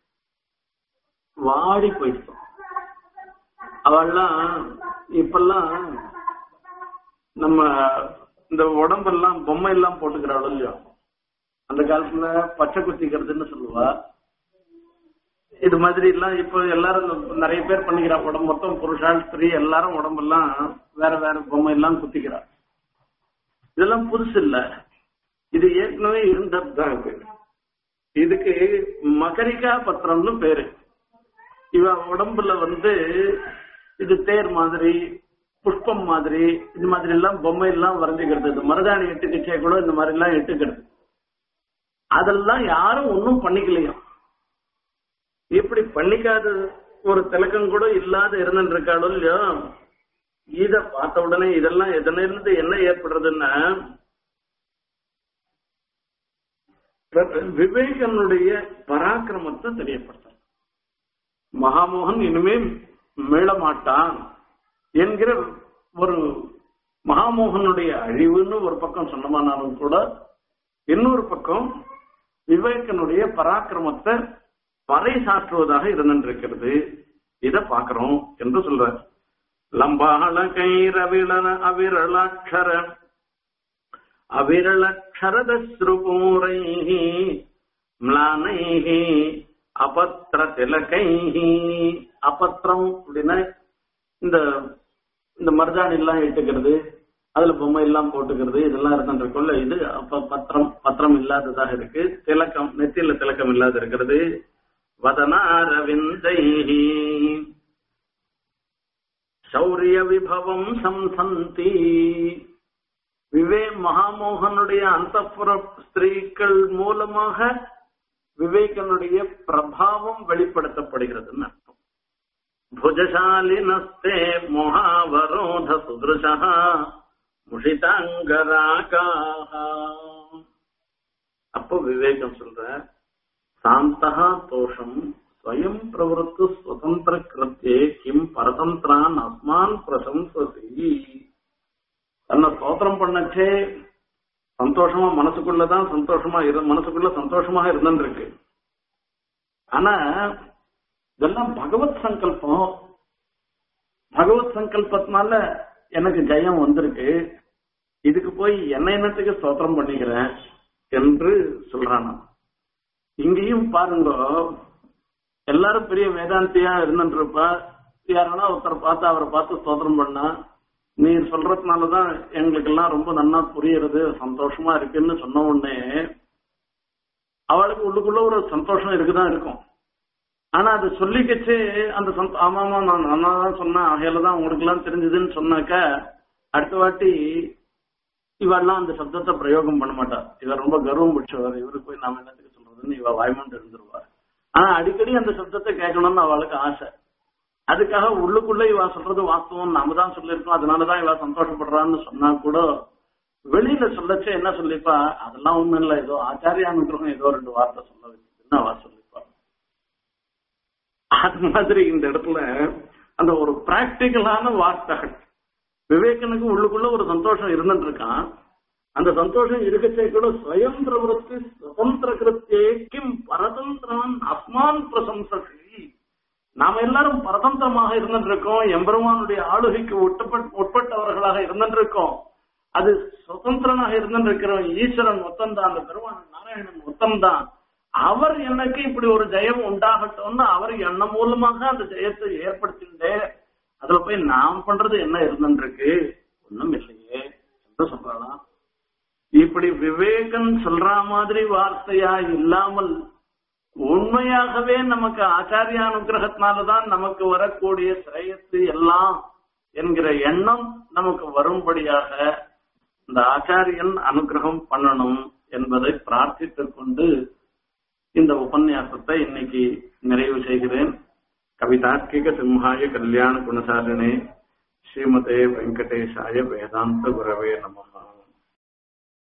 வாடி போயிடுச்சு அவள்லாம் இப்பெல்லாம் நம்ம இந்த உடம்பெல்லாம் பொம்மை எல்லாம் போட்டுக்கிறாளோ இல்லையோ அந்த காலத்துல பச்சை குத்திக்கிறதுன்னு சொல்லுவா இது மாதிரி எல்லாம் இப்ப எல்லாரும் நிறைய பேர் பண்ணிக்கிறா உடம்பு மொத்தம் புருஷால் ஸ்திரீ எல்லாரும் உடம்பெல்லாம் வேற வேற பொம்மை எல்லாம் குத்திக்கிறா இதெல்லாம் புதுசு இல்ல இது ஏற்கனவே இருந்ததுதான் இது இதுக்கு மகரிகா பத்திரம்னு பேரு இவ உடம்புல வந்து இது தேர் மாதிரி புஷ்பம் மாதிரி இது மாதிரி எல்லாம் பொம்மை எல்லாம் வரைஞ்சுக்கிறது இது மருதாணி எட்டுக்கச்சே கூட இந்த மாதிரி எல்லாம் எட்டுக்கிறது அதெல்லாம் யாரும் ஒன்னும் பண்ணிக்கலையாம் இப்படி பண்ணிக்காத ஒரு திலக்கம் கூட இல்லாத இருந்துட்டு இருக்காளோ இல்லையோ இத பார்த்த உடனே இதெல்லாம் எதன இருந்து என்ன ஏற்படுறதுன்னா விவேகனுடைய பராக்கிரமத்தை தெரியப்படுத்த மகாமோகன் இனிமே மீளமாட்டான் என்கிற ஒரு மகாமோகனுடைய அழிவுன்னு ஒரு பக்கம் சொன்னமானாலும் கூட இன்னொரு பக்கம் விவேகனுடைய பராக்கிரமத்தை பறைசாற்றுவதாக இருந்திருக்கிறது இத பாக்குறோம் என்று சொல்றார் லம்பாள கைரவிளன அவிரளாட்சர அவிரளக்ஷரதஸ்ருபூரை ம்லானை அபத்திர திலகை அபத்திரம் அப்படின்னா இந்த இந்த மருதாணி எல்லாம் இட்டுக்கிறது அதுல பொம்மை எல்லாம் போட்டுக்கிறது இதெல்லாம் இருக்கின்றக்குள்ள இது அப்ப பத்திரம் பத்திரம் இல்லாததாக இருக்கு திலக்கம் நெத்தியில திலக்கம் இல்லாத இருக்கிறது வதனாரவிந்தை சௌரிய விபவம் சம்சந்தி விவே மகாமோகனுடைய அந்தப்புற ஸ்திரீக்கள் மூலமாக விவேகனுடைய பிரபாவம் வெளிப்படுத்தப்படுகிறதுன்னு அர்த்தம் புஜசாலினஸ்தே மொஹாவரோத சுதிருஷா முஷிதாங்கராகாக அப்போ விவேகம் சொல்ற சாந்தகா தோஷம் ஸ்வயம் பிரவருத்து சுதந்திர கிருத்தியே கிம் பரதந்திரான் அஸ்மான் பிரசம்சசி தன்னை ஸ்தோத்திரம் பண்ணச்சே சந்தோஷமா மனசுக்குள்ளதான் சந்தோஷமா இரு மனசுக்குள்ள சந்தோஷமாக இருந்திருக்கு ஆனா இதெல்லாம் பகவத் சங்கல்பம் பகவத் சங்கல்பத்தினால எனக்கு ஜெயம் வந்திருக்கு இதுக்கு போய் என்ன என்னத்துக்கு ஸ்தோத்திரம் பண்ணிக்கிறேன் என்று சொல்றானா இங்கேயும் பாருங்க எல்லாரும் பெரிய வேதாந்தியா இருந்துருப்பா யாரானா ஒருத்தர் பார்த்து அவரை பார்த்து ஸ்தோத்திரம் பண்ணா நீ சொல்றதுனாலதான் எங்களுக்கு எல்லாம் ரொம்ப நன்னா புரியுறது சந்தோஷமா இருக்குன்னு சொன்ன உடனே அவளுக்கு உள்ளுக்குள்ள ஒரு சந்தோஷம் இருக்குதான் இருக்கும் ஆனா அது சொல்லிக்கச்சு அந்த சந்தோ- ஆமா ஆமா நான் நல்லா தான் சொன்னேன் ஆகையில தான் உங்களுக்கு எல்லாம் தெரிஞ்சதுன்னு சொன்னாக்க அடுத்த வாட்டி இவெல்லாம் அந்த சப்தத்தை பிரயோகம் பண்ண மாட்டா இவர் ரொம்ப கர்வம் பிடிச்சவர் இவருக்கு போய் நாம என்னத்துக்கு சொல்றதுன்னு இவ வாய்மண்டு இருந்துருவா ஆனா அடிக்கடி அந்த சப்தத்தை கேட்கணும்னு அவளுக்கு ஆசை அதுக்காக உள்ளுக்குள்ள இவ சொல்றது வாஸ்தவம் நாம தான் சொல்லியிருக்கோம் அதனாலதான் இவ சந்தோஷப்படுறான்னு சொன்னா கூட வெளியில சொல்லச்சே என்ன சொல்லிப்பா அதெல்லாம் ஒண்ணும் இல்ல ஏதோ ஆச்சாரிய அனுகிரகம் ஏதோ ரெண்டு வார்த்தை சொல்ல வச்சுன்னு அவ சொல்லிப்பா அது மாதிரி இந்த இடத்துல அந்த ஒரு பிராக்டிக்கலான வார்த்தைகள் விவேகனுக்கு உள்ளுக்குள்ள ஒரு சந்தோஷம் இருந்துட்டு இருக்கான் அந்த சந்தோஷம் இருக்கச்சே கூட ஸ்வயம் பிரவருத்தி சுதந்திர கிருத்தியே கிம் பரதந்திரான் அஸ்மான் பிரசம்சசி நாம எல்லாரும் பரதந்திரமாக இருந்துட்டு இருக்கோம் எம்பெருமானுடைய ஆளுகைக்கு உட்பட் உட்பட்டவர்களாக இருந்துட்டு இருக்கோம் அது சுதந்திரனாக இருந்துட்டு இருக்கிறவன் ஈஸ்வரன் மொத்தம்தான் அந்த பெருமான் நாராயணன் மொத்தம்தான் அவர் எனக்கு இப்படி ஒரு ஜெயம் உண்டாகட்டும்னு அவர் என்ன மூலமாக அந்த ஜெயத்தை ஏற்படுத்திட்டு அதுல போய் நாம் பண்றது என்ன இருந்துருக்கு ஒண்ணும் இல்லையே என்று சொல்றானா இப்படி விவேகன் சொல்ற மாதிரி வார்த்தையா இல்லாமல் உண்மையாகவே நமக்கு ஆச்சாரிய அனுகிரகத்தினாலதான் நமக்கு வரக்கூடிய சிரேயத்து எல்லாம் என்கிற எண்ணம் நமக்கு வரும்படியாக இந்த ஆச்சாரியன் அனுகிரகம் பண்ணணும் என்பதை பிரார்த்தித்துக் கொண்டு இந்த உபன்யாசத்தை இன்னைக்கு நிறைவு செய்கிறேன் கவிதார்க்கிக சிம்ஹாய கல்யாண குணசாலினே ஸ்ரீமதே வெங்கடேஷாய வேதாந்த குரவே நமஹ